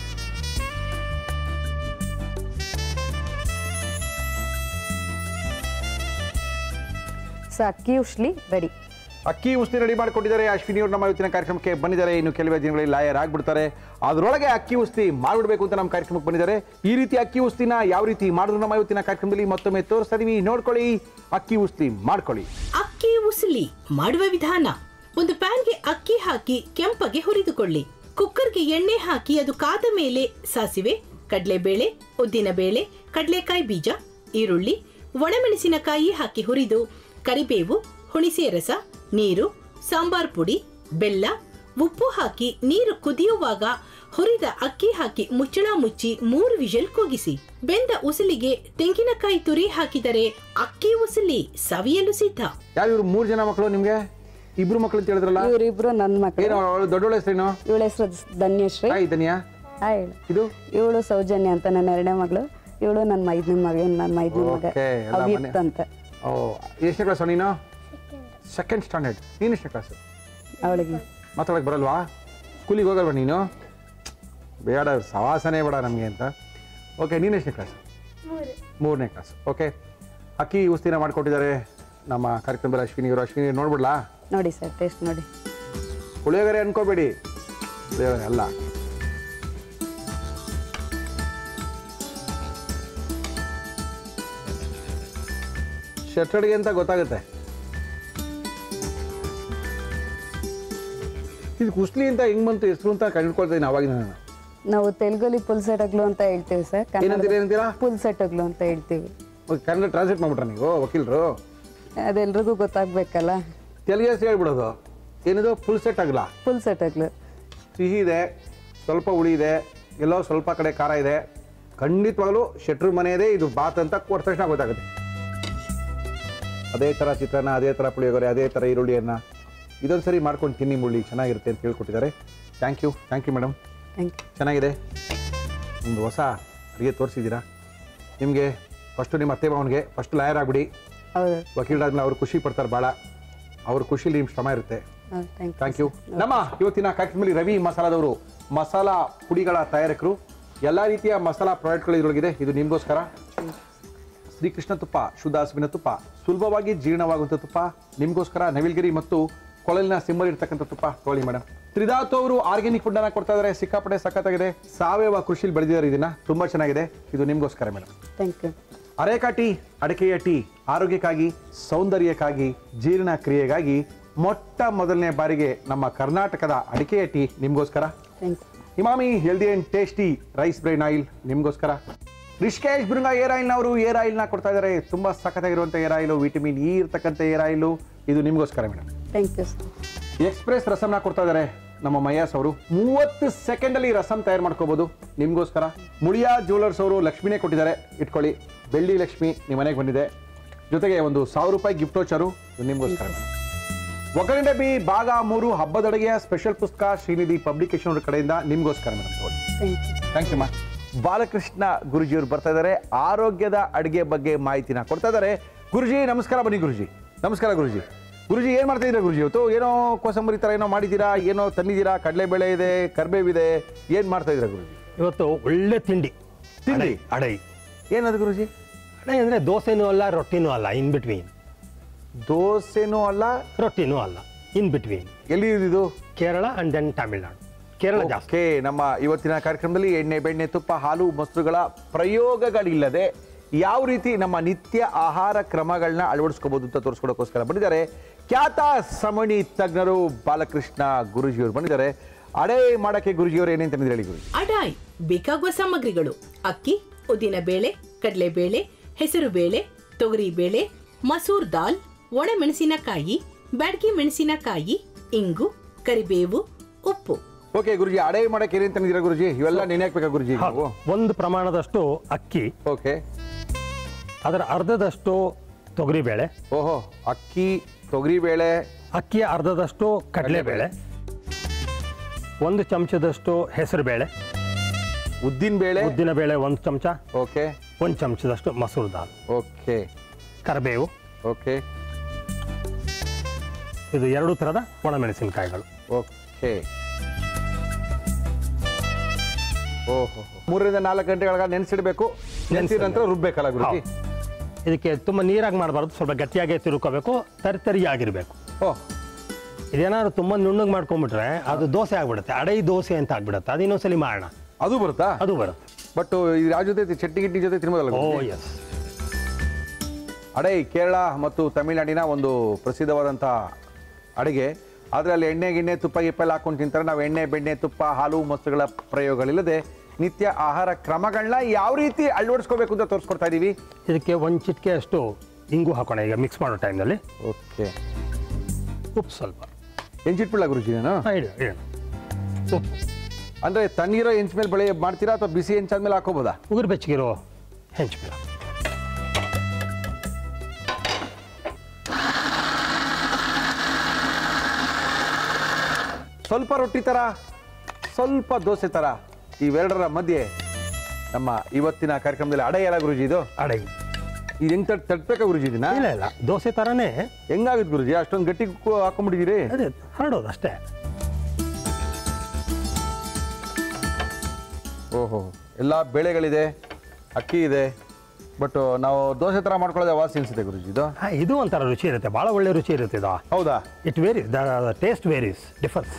ಸೊ ಅಕ್ಕಿ ಉಶ್ಲಿ ರೆಡಿ ಅಕ್ಕಿ ಉಸ್ಲಿ ರೆಡಿ ಮಾಡಿಕೊಟ್ಟಿದ್ದಾರೆ ಅಶ್ವಿನಿ ಅವರು ನಮ್ಮ ಇವತ್ತಿನ ಕಾರ್ಯಕ್ರಮಕ್ಕೆ ಬಂದಿದ್ದಾರೆ ಇನ್ನು ಕೆಲವೇ ದಿನಗಳಲ್ಲಿ ಲಾಯರ್ ಆಗ್ಬಿಡ್ತಾರೆ ಅದರೊಳಗೆ ಅಕ್ಕಿ ಉಸ್ಲಿ ಮಾಡ್ಬಿಡ್ಬೇಕು ಅಂತ ನಮ್ಮ ಕಾರ್ಯಕ್ರಮಕ್ಕೆ ಬಂದಿದ್ದಾರೆ ಈ ರೀತಿ ಅಕ್ಕಿ ಉಸ್ಲಿನ ಯಾವ ರೀತಿ ಮಾಡಿದ್ರು ನಮ್ಮ ಇವತ್ತಿನ ಕಾರ್ಯಕ್ರಮದಲ್ಲಿ ಮತ್ತೊಮ್ಮೆ ತೋರಿಸ್ತಾ ಇದೀವಿ ನೋಡ್ಕೊಳ್ಳಿ ಅಕ್ಕಿ ಉಸ್ಲಿ ಮಾಡ್ಕೊಳ್ಳಿ ಅಕ್ಕಿ ಉಸಲಿ ಮಾಡುವ ವಿಧಾನ ಒಂದು ಪ್ಯಾನ್ಗೆ ಅಕ್ಕಿ ಹಾಕಿ ಕೆಂಪಗೆ ಹುರಿದುಕೊಳ್ಳಿ ಕುಕ್ಕರ್ಗೆ ಎಣ್ಣೆ ಹಾಕಿ ಅದು ಕಾದ ಮೇಲೆ ಸಾಸಿವೆ ಕಡಲೆಬೇಳೆ ಉದ್ದಿನಬೇಳೆ ಕಡಲೆಕಾಯಿ ಬೀಜ ಈರುಳ್ಳಿ ಒಣಮೆಣಸಿನಕಾಯಿ ಹಾಕಿ ಹುರಿದು ಕರಿಬೇವು ಹುಣಿಸೆ ರಸ ನೀರು ಸಾಂಬಾರ್ ಪುಡಿ ಬೆಲ್ಲ ಉಪ್ಪು ಹಾಕಿ ನೀರು ಕುದಿಯುವಾಗ ಹುರಿದ ಅಕ್ಕಿ ಹಾಕಿ ಮುಚ್ಚಳ ಮುಚ್ಚಿ ಮೂರು ವಿಷಲ್ ಕೂಗಿಸಿ ಬೆಂದ ಉಸಲಿಗೆ ತೆಂಗಿನಕಾಯಿ ತುರಿ ಹಾಕಿದರೆ ಅಕ್ಕಿ ಉಸಲಿ ಸವಿಯಲು ಸಿದ್ಧ ಯಾರು ಇವ್ರು ಮೂರು ಜನ ಮಕ್ಕಳು ನಿಮ್ಗೆ ಇಬ್ರು ಮಕ್ಕಳು ಅಂತ ಹೇಳಿದ್ರಲ್ಲ ಇವರಿಬ್ರು ನನ್ನ ಮಕ್ಕಳು ಏನು ಅವಳು ದೊಡ್ಡೋಳ ಹೆಸರೇನು ಇವಳ ಹೆಸರು ಧನ್ಯಶ್ರೀ ತಾಯಿ ಧನಿಯಾ ಹಾಂ ಹೇಳು ಇದು ಇವಳು ಸೌಜನ್ಯ ಅಂತ ನನ್ನ ಎರಡನೇ ಮಗಳು ಇವಳು ನನ್ನ ಮೈದನೇ ಮಗ ನನ್ನ ಮೈದನೇ ಮಗ Okay, ಎಲ್ಲ ಅವಿತ್ ಮನೆ- ಅಂತ ಓ ಎಷ್ಟನೇ ಕ್ಲಾಸ್ ನೀನು ಸೆಕೆಂಡ್ ಸ್ಟ್ಯಾಂಡರ್ಡ್ ನೀನು ಎಷ್ಟನೇ ಕ್ಲಾಸ್ ಅವಳಿಗೆ ಮಾತಾಡಕ್ಕೆ ಬರಲ್ವಾ ಸ್ಕೂಲಿಗೆ ಹೋಗಲ್ವಾ ನೀನು ಬೇಡ ಸವಾಸನೆ ಬೇಡ ನಮಗೆ ಅಂತ ಓಕೆ ನೀನು ಎಷ್ಟನೇ ಕ್ಲಾಸ್ ಮೂರನೇ ಕ್ಲಾಸ್ ಓಕೆ ಅಕ್ಕಿ ಉಸ್ತಿನ ಮಾಡಿಕೊಟ್ಟಿದ್ದಾರೆ ನಮ್ಮ ಕಾರ್ಯಕ್ರಮದಲ್ಲಿ ಅಶ್ವಿನಿ ಇವರು ಅಶ್ವಿನಿ ನೋಡ್ಬಿಡ್ಲಾ ನೋಡಿ ಸರ್ ಟೇಸ್ಟ್ ನೋಡಿ ಪುಳಿಯೋಗರೆ ಅನ್ಕೋಬೇಡಿ ಪುಳಿಯೋಗರೆ ಅಲ್ಲ ಶೆಟ್ಟಡಿಗೆ ಅಂತ ಗೊತ್ತಾಗುತ್ತೆ ಇದು ಕುಸ್ಲಿ ಅಂತ ಹೆಂಗ್ ಬಂತು ಹೆಸರು ಅಂತ ಕಂಡುಕೊಳ್ತಾ ಇದ್ದೀನಿ ಅವಾಗಿನ ನಾನು ನಾವು ತೆಲುಗಲ್ಲಿ ಪುಲ್ಸೆಟಗ್ಲು ಅಂತ ಹೇಳ್ತೀವಿ ಸರ್ ಏನಂತೀರಾ ಏನಂತೀರಾ ಪುಲ್ಸೆಟಗ್ಲು ಅಂತ ಹೇಳ್ತೀವಿ ಓಕೆ, ಕನ್ನಡ ಟ್ರಾನ್ಸ್ಲೇಟ್ ಮಾಡ್ಬಿಟ್ರ ನೀವು ವಕೀಲರು ಅದೆಲ್ರಿಗೂ ಗೊತ್ತಾಗ್ಬೇಕಲ್ಲ ತೆಲುಗು ಹೆಸರು ಹೇಳ್ಬಿಡೋದು ಏನಿದು ಫುಲ್ ಸೆಟ್ ಆಗಲ್ಲ ಪುಲ್ಸೆಟಗ್ಲು ಸಿಹಿ ಇದೆ ಸ್ವಲ್ಪ ಹುಳಿ ಇದೆ ಎಲ್ಲೋ ಸ್ವಲ್ಪ ಕಡೆ ಖಾರ ಇದೆ ಖಂಡಿತವಾಗ್ಲೂ ಶೆಟ್ರು ಮನೆಯದೇ ಇದು ಬಾತ್ ಅಂತ ಕೊಟ್ಟ ತಕ್ಷಣ ಗೊತ್ತಾಗುತ್ತೆ ಅದೇ ಥರ ಚಿತ್ರಾನ್ನ ಅದೇ ಥರ ಪುಳಿಯೋಗರೆ ಅದೇ ಥರ ಈರುಳ್ಳಿಯನ್ನು ಇದೊಂದು ಸರಿ ಮಾಡ್ಕೊಂಡು ತಿನ್ನಿ ಮುಳ್ಳಿ ಚೆನ್ನಾಗಿರುತ್ತೆ ಅಂತ ಹೇಳ್ಕೊಟ್ಟಿದ್ದಾರೆ thank you thank you madam thank you ಚೆನ್ನಾಗಿದೆ ಒಂದು ಹೊಸ ಅಡುಗೆ ತೋರಿಸಿದ್ದೀರಾ ನಿಮಗೆ ಫಸ್ಟು ನಿಮ್ಮ ಅತ್ತೆ ಮಾವನಿಗೆ ಫಸ್ಟ್ ಲಾಯರ್ ಆಗಿಬಿಡಿ ಹೌದು ವಕೀಲರಾದ್ಮೇಲೆ ಅವ್ರು ಖುಷಿ ಪಡ್ತಾರೆ ಭಾಳ ಅವ್ರ ಖುಷಿಲಿ ನಿಮ್ಮ ಶ್ರಮ ಇರುತ್ತೆ ಹೌದು ಥ್ಯಾಂಕ್ ಥ್ಯಾಂಕ್ ಯು ನಮ್ಮ ಇವತ್ತಿನ ಕಾರ್ಯಕ್ರಮದಲ್ಲಿ ರವಿ ಮಸಾಲಾದವರು ಮಸಾಲಾ ಪುಡಿಗಳ ತಯಾರಕರು ಎಲ್ಲ ರೀತಿಯ ಮಸಾಲಾ ಪ್ರಾಡಕ್ಟ್ಗಳು ಇದರೊಳಗಿದೆ ಇದು ನಿಮಗೋಸ್ಕರ ಶ್ರೀಕೃಷ್ಣ ತುಪ್ಪ ಶುದ್ಧ ಹಸುವಿನ ತುಪ್ಪ ಸುಲಭವಾಗಿ ಜೀರ್ಣವಾಗುವಂಥ ತುಪ್ಪ ನಿಮಗೋಸ್ಕರ ನವಿಲ್ಗಿರಿ ಮತ್ತು ಕೊಳಲಿನ ಸಿಂಬಲ್ ಇರ್ತಕ್ಕಂಥ ತುಪ್ಪ ತೊಗೊಳ್ಳಿ ಮೇಡಮ್ ತ್ರಿಧಾತು ಅವರು ಆರ್ಗ್ಯಾನಿಕ್ ಫುಡ್ ಅನ್ನ ಕೊಡ್ತಾ ಇದ್ದಾರೆ ಸಿಕ್ಕಾಪಟ್ಟೆ ಸಖತ್ತಾಗಿದೆ ಸಾವಯವ ಕೃಷಿಲಿ ಬೆಳೆದಿದ್ದಾರೆ ಇದನ್ನ ತುಂಬಾ ಚೆನ್ನಾಗಿದೆ ಇದು ನಿಮಗೋಸ್ಕರ madam thank you areca tea ಅಡಿಕೆಯ ಟೀ ಆರೋಗ್ಯಕ್ಕಾಗಿ ಸೌಂದರ್ಯಕ್ಕಾಗಿ ಜೀರ್ಣ ಕ್ರಿಯೆಗಾಗಿ ಮೊಟ್ಟ ಮೊದಲನೇ ಬಾರಿಗೆ ನಮ್ಮ ಕರ್ನಾಟಕದ ಅಡಿಕೆಯ ಟೀ ನಿಮಗೋಸ್ಕರ thank you Emami healthy and tasty rice bran oil ನಿಮಗೋಸ್ಕರ ರಿಷ್ಕೇಶ್ ಬೃಂಗ ಏರ್ ಆಯಿಲ್ನವರು ಏರ್ ಆಯಿಲ್ನ ಕೊಡ್ತಾ ಇದ್ದಾರೆ ತುಂಬ ಸಖತ್ತಾಗಿರುವಂಥ ಏರ್ ಆಯಿಲು ವಿಟಮಿನ್ ಇ ಇರ್ತಕ್ಕಂಥ ಏರ್ ಆಯಿಲು ಇದು ನಿಮಗೋಸ್ಕರ madam thank you sir express ರಸಮ್ನ ಕೊಡ್ತಾ ಇದ್ದಾರೆ ನಮ್ಮ ಮಯ್ಯಾಸ್ ಅವರು ಮೂವತ್ತು ಸೆಕೆಂಡಲ್ಲಿ ರಸಮ್ ತಯಾರು ಮಾಡ್ಕೋಬಹುದು ನಿಮಗೋಸ್ಕರ ಮುಳಿಯಾ ಜ್ಯುವೆಲರ್ಸ್ ಅವರು ಲಕ್ಷ್ಮಿನೇ ಕೊಟ್ಟಿದ್ದಾರೆ ಇಟ್ಕೊಳ್ಳಿ ಬೆಳ್ಳಿ ಲಕ್ಷ್ಮಿ ನಿಮ್ಮ ಮನೆಗೆ ಬಂದಿದೆ ಜೊತೆಗೆ ಒಂದು ಸಾವಿರ ರೂಪಾಯಿ ಗಿಫ್ಟ್ ವೋಚರು ಇದು ನಿಮಗೋಸ್ಕರ ಒಗ್ಗರಣೆ ಡಬ್ಬಿ ಭಾಗ ಮೂರು ಹಬ್ಬದ ಅಡುಗೆಯ ಸ್ಪೆಷಲ್ ಪುಸ್ತಕ ಶ್ರೀನಿಧಿ ಪಬ್ಲಿಕೇಶನ್ ಅವ್ರ ಕಡೆಯಿಂದ ನಿಮಗೋಸ್ಕರ ಮೇಡಮ್ ತಗೊಳ್ಳಿ ಥ್ಯಾಂಕ್ ಯು ಥ್ಯಾಂಕ್ ಯು ಮಾ ಬಾಲಕೃಷ್ಣ ಗುರುಜಿಯವರು ಬರ್ತಾ ಇದ್ದಾರೆ ಆರೋಗ್ಯದ ಅಡುಗೆ ಬಗ್ಗೆ ಮಾಹಿತಿನ ಕೊಡ್ತಾ ಇದ್ದಾರೆ ಗುರುಜಿ ನಮಸ್ಕಾರ ಬನ್ನಿ ಗುರುಜಿ ನಮಸ್ಕಾರ ಗುರುಜಿ ಗುರುಜಿ ಏನು ಮಾಡ್ತಾ ಇದ್ದೀರಾ ಗುರುಜಿ ಇವತ್ತು ಏನೋ ಕೋಸಂಬರಿ ಥರ ಏನೋ ಮಾಡಿದ್ದೀರಾ ಏನೋ ತಂದಿದ್ದೀರಾ ಕಡಲೆಬೇಳೆ ಇದೆ ಕರ್ಬೇವಿದೆ ಏನು ಮಾಡ್ತಾ ಇದ್ದೀರಾ ಗುರುಜಿ ಇವತ್ತು ಒಳ್ಳೆ ತಿಂಡಿ ತಿಂಡಿ ಅಡೈ ಏನದು ಗುರುಜಿ ಅಡೈ ಅಂದರೆ ದೋಸೆನೂ ಅಲ್ಲ ರೊಟ್ಟಿನೂ ಅಲ್ಲ ಇನ್ ಬಿಟ್ವೀನ್ ದೋಸೆನೂ ಅಲ್ಲ ರೊಟ್ಟಿನೂ ಅಲ್ಲ ಇನ್ ಬಿಟ್ವೀನ್ ಎಲ್ಲಿ ಇದು ಕೇರಳ ಅಂಡ್ ದೆನ್ ತಮಿಳ್ನಾಡು ಕೇರಳ ಜಾಸ್ತಿ ಓಕೆ ನಮ್ಮ ಇವತ್ತಿನ ಕಾರ್ಯಕ್ರಮದಲ್ಲಿ ಎಣ್ಣೆ ಬೆಣ್ಣೆ ತುಪ್ಪ ಹಾಲು ಮೊಸರುಗಳ ಪ್ರಯೋಗಗಳಿಲ್ಲದೆ ಯಾವ ರೀತಿ ನಮ್ಮ ನಿತ್ಯ ಆಹಾರ ಕ್ರಮಗಳನ್ನ ಅಳವಡಿಸ್ಕೋಬಹುದು ಅಂತ ತೋರಿಸ್ಕೊಡೋಕ್ಕೋಸ್ಕರ ಬಂದಿದ್ದಾರೆ ಖ್ಯಾತ ಸಮಣಿ ತಜ್ಞರು ಬಾಲಕೃಷ್ಣ ಗುರುಜಿಯವರು ಬಂದಿದ್ದಾರೆ ಅಡೇ ಮಾಡಕ್ಕೆ ಗುರುಜಿಯವರು ಏನೇನು ತಂದಿದ್ದಾರೆ ಹೇಳಿ ಗುರುಜಿ ಅಡಾಯ್ ಬೇಕಾಗುವ ಸಾಮಗ್ರಿಗಳು ಅಕ್ಕಿ ಉದ್ದಿನ ಬೇಳೆ ಕಡಲೆಬೇಳೆ ಹೆಸರುಬೇಳೆ ತೊಗರಿಬೇಳೆ ಮಸೂರ್ ದಾಲ್ ಒಣಮೆಣಸಿನಕಾಯಿ ಬ್ಯಾಡಗಿ ಮೆಣಸಿನಕಾಯಿ ಇಂಗು ಕರಿಬೇವು ಉಪ್ಪು ಓಕೆ ಗುರುಜಿ ಅಡೇ ಮಾಡಕ್ಕೆ ಏನೇನು ತಂದಿದ್ದೀರಾ ಗುರುಜಿ ಇವೆಲ್ಲ ನೆನೆ ಹಾಕ್ಬೇಕಾ ಗುರುಜಿ ನಾವು ಒಂದು ಪ್ರಮಾಣದಷ್ಟು ಅಕ್ಕಿ ಓಕೆ ಅದರ ಅರ್ಧದಷ್ಟು ತೊಗರಿಬೇಳೆ ಓಹೋ ಅಕ್ಕಿ ತೊಗರಿಬೇಳೆ ಅಕ್ಕಿಯ ಅರ್ಧದಷ್ಟು ಕಡಲೆಬೇಳೆ ಒಂದು ಚಮಚದಷ್ಟು ಹೆಸರುಬೇಳೆ ಉದ್ದಿನ ಬೇಳೆ ಉದ್ದಿನ ಬೇಳೆ ಒಂದು ಚಮಚ ಓಕೆ ಒಂದು ಚಮಚದಷ್ಟು ಮಸೂರ್ ದಾಲ್ ಓಕೆ ಕರಿಬೇವು ಓಕೆ ಇದು ಎರಡು ಥರದ ಒಣಮೆಣಸಿನಕಾಯಿಗಳು ಓಕೆ ಓಹೋ ಮೂರರಿಂದ ನಾಲ್ಕು ಗಂಟೆಗಳ ನೆನೆಸಿಡಬೇಕು ನೆನೆಸಿದ ನಂತರ ರುಬ್ಬೇಕಲ್ಲ ಗುರುಜಿ ಇದಕ್ಕೆ ತುಂಬ ನೀರಾಗಿ ಮಾಡಬಾರ್ದು ಸ್ವಲ್ಪ ಗಟ್ಟಿಯಾಗಿ ತಿರುಕೋಬೇಕು ತರಿತರಿಯಾಗಿರಬೇಕು ಓಹ್ ಇದೇನಾದ್ರು ತುಂಬ ನುಣ್ಣಗೆ ಮಾಡ್ಕೊಂಡ್ಬಿಟ್ರೆ ಅದು ದೋಸೆ ಆಗ್ಬಿಡುತ್ತೆ ಅಡೈ ದೋಸೆ ಅಂತ ಆಗ್ಬಿಡುತ್ತೆ ಅದು ಇನ್ನೊಂದ್ಸಲಿ ಮಾಡೋಣ ಅದು ಬರುತ್ತಾ ಅದು ಬರುತ್ತೆ ಬಟ್ ಇದು ಯಾವ ಜೊತೆ ಚಟ್ನಿ ಗಿಟ್ನಿ ಜೊತೆ ತಿನ್ಬೋದಲ್ಲ ಓ ಗುರೂಜಿ? ಎಸ್ ಅಡೈ ಕೇರಳ ಮತ್ತು ತಮಿಳುನಾಡಿನ ಒಂದು ಪ್ರಸಿದ್ಧವಾದಂಥ ಅಡುಗೆ ಆದರೆ ಅಲ್ಲಿ ಎಣ್ಣೆ ಗಿಣ್ಣೆ ತುಪ್ಪ ಗಿಪ್ಪ ಎಲ್ಲ ಹಾಕೊಂಡು ತಿಂತಾರೆ ನಾವು ಎಣ್ಣೆ ಬೆಣ್ಣೆ ತುಪ್ಪ ಹಾಲು ಮೊಸರುಗಳ ಪ್ರಯೋಗಗಳಿಲ್ಲದೆ ನಿತ್ಯ ಆಹಾರ ಕ್ರಮಗಳನ್ನ ಯಾವ ರೀತಿ ಅಳವಡಿಸ್ಕೋಬೇಕು ಅಂತ ತೋರಿಸ್ಕೊಡ್ತಾ ಇದ್ದೀವಿ ಇದಕ್ಕೆ ಒಂದು ಚಿಟಿಕೆ ಅಷ್ಟು ಇಂಗು ಹಾಕೋಣ ಈಗ ಮಿಕ್ಸ್ ಮಾಡೋ ಟೈಮ್ನಲ್ಲಿ ಓಕೆ ಉಪ್ಪು ಸ್ವಲ್ಪ ಎಂಚಿಟ್ಬಿಡ್ಲ ಗುರುಜಿ ನಾನು ಹಾಂ ಇಡಿ ಇಡೋಣ ಉಪ್ಪು ಅಂದರೆ ತಣ್ಣೀರೋ ಹೆಂಚ್ ಮೇಲೆ ಬೆಳೆ ಮಾಡ್ತೀರಾ ಅಥವಾ ಬಿಸಿ ಹೆಂಚಾದ್ಮೇಲೆ ಹಾಕೋಬೋದಾ ಉಗುರು ಬೆಚ್ಚಗಿರೋ ಹೆಂಚು ಬೇಡ ಸ್ವಲ್ಪ ರೊಟ್ಟಿ ಥರ ಸ್ವಲ್ಪ ದೋಸೆ ಥರ ಇವೆರಡರ ಮಧ್ಯೆ ನಮ್ಮ ಇವತ್ತಿನ ಕಾರ್ಯಕ್ರಮದಲ್ಲಿ ಅಡ ಎಲ್ಲ ಗುರುಜಿ ಇದು ಅಡೈ ಇದು ಹೆಂಗ್ ತಟ್ ತಟ್ಬೇಕಾ ಗುರುಜಿ ಇದನ್ನ ಇಲ್ಲ ಇಲ್ಲ ದೋಸೆ ಥರನೇ ಹೆಂಗಾಗುತ್ತೆ ಗುರುಜಿ ಅಷ್ಟೊಂದು ಗಟ್ಟಿ ಕು- ಹಾಕೊಂಡ್ಬಿಟ್ಟಿದ್ದೀರಿ ಅದೇ ಹರಡೋದು ಅಷ್ಟೇ ಓಹೋ ಎಲ್ಲ ಬೇಳೆಗಳಿದೆ ಅಕ್ಕಿ ಇದೆ ಬಟ್ ನಾವು ದೋಸೆ ಥರ ಮಾಡ್ಕೊಳ್ಳೋದೇ ವಾಸಿ ಅನ್ಸುತ್ತೆ ಗುರುಜಿ ಇದು ಹಾಂ ಇದು ಒಂಥರ ರುಚಿ ಇರುತ್ತೆ ಭಾಳ ಒಳ್ಳೆ ರುಚಿ ಇರುತ್ತೆ ಇದು ಹೌದಾ it varies the taste varies differs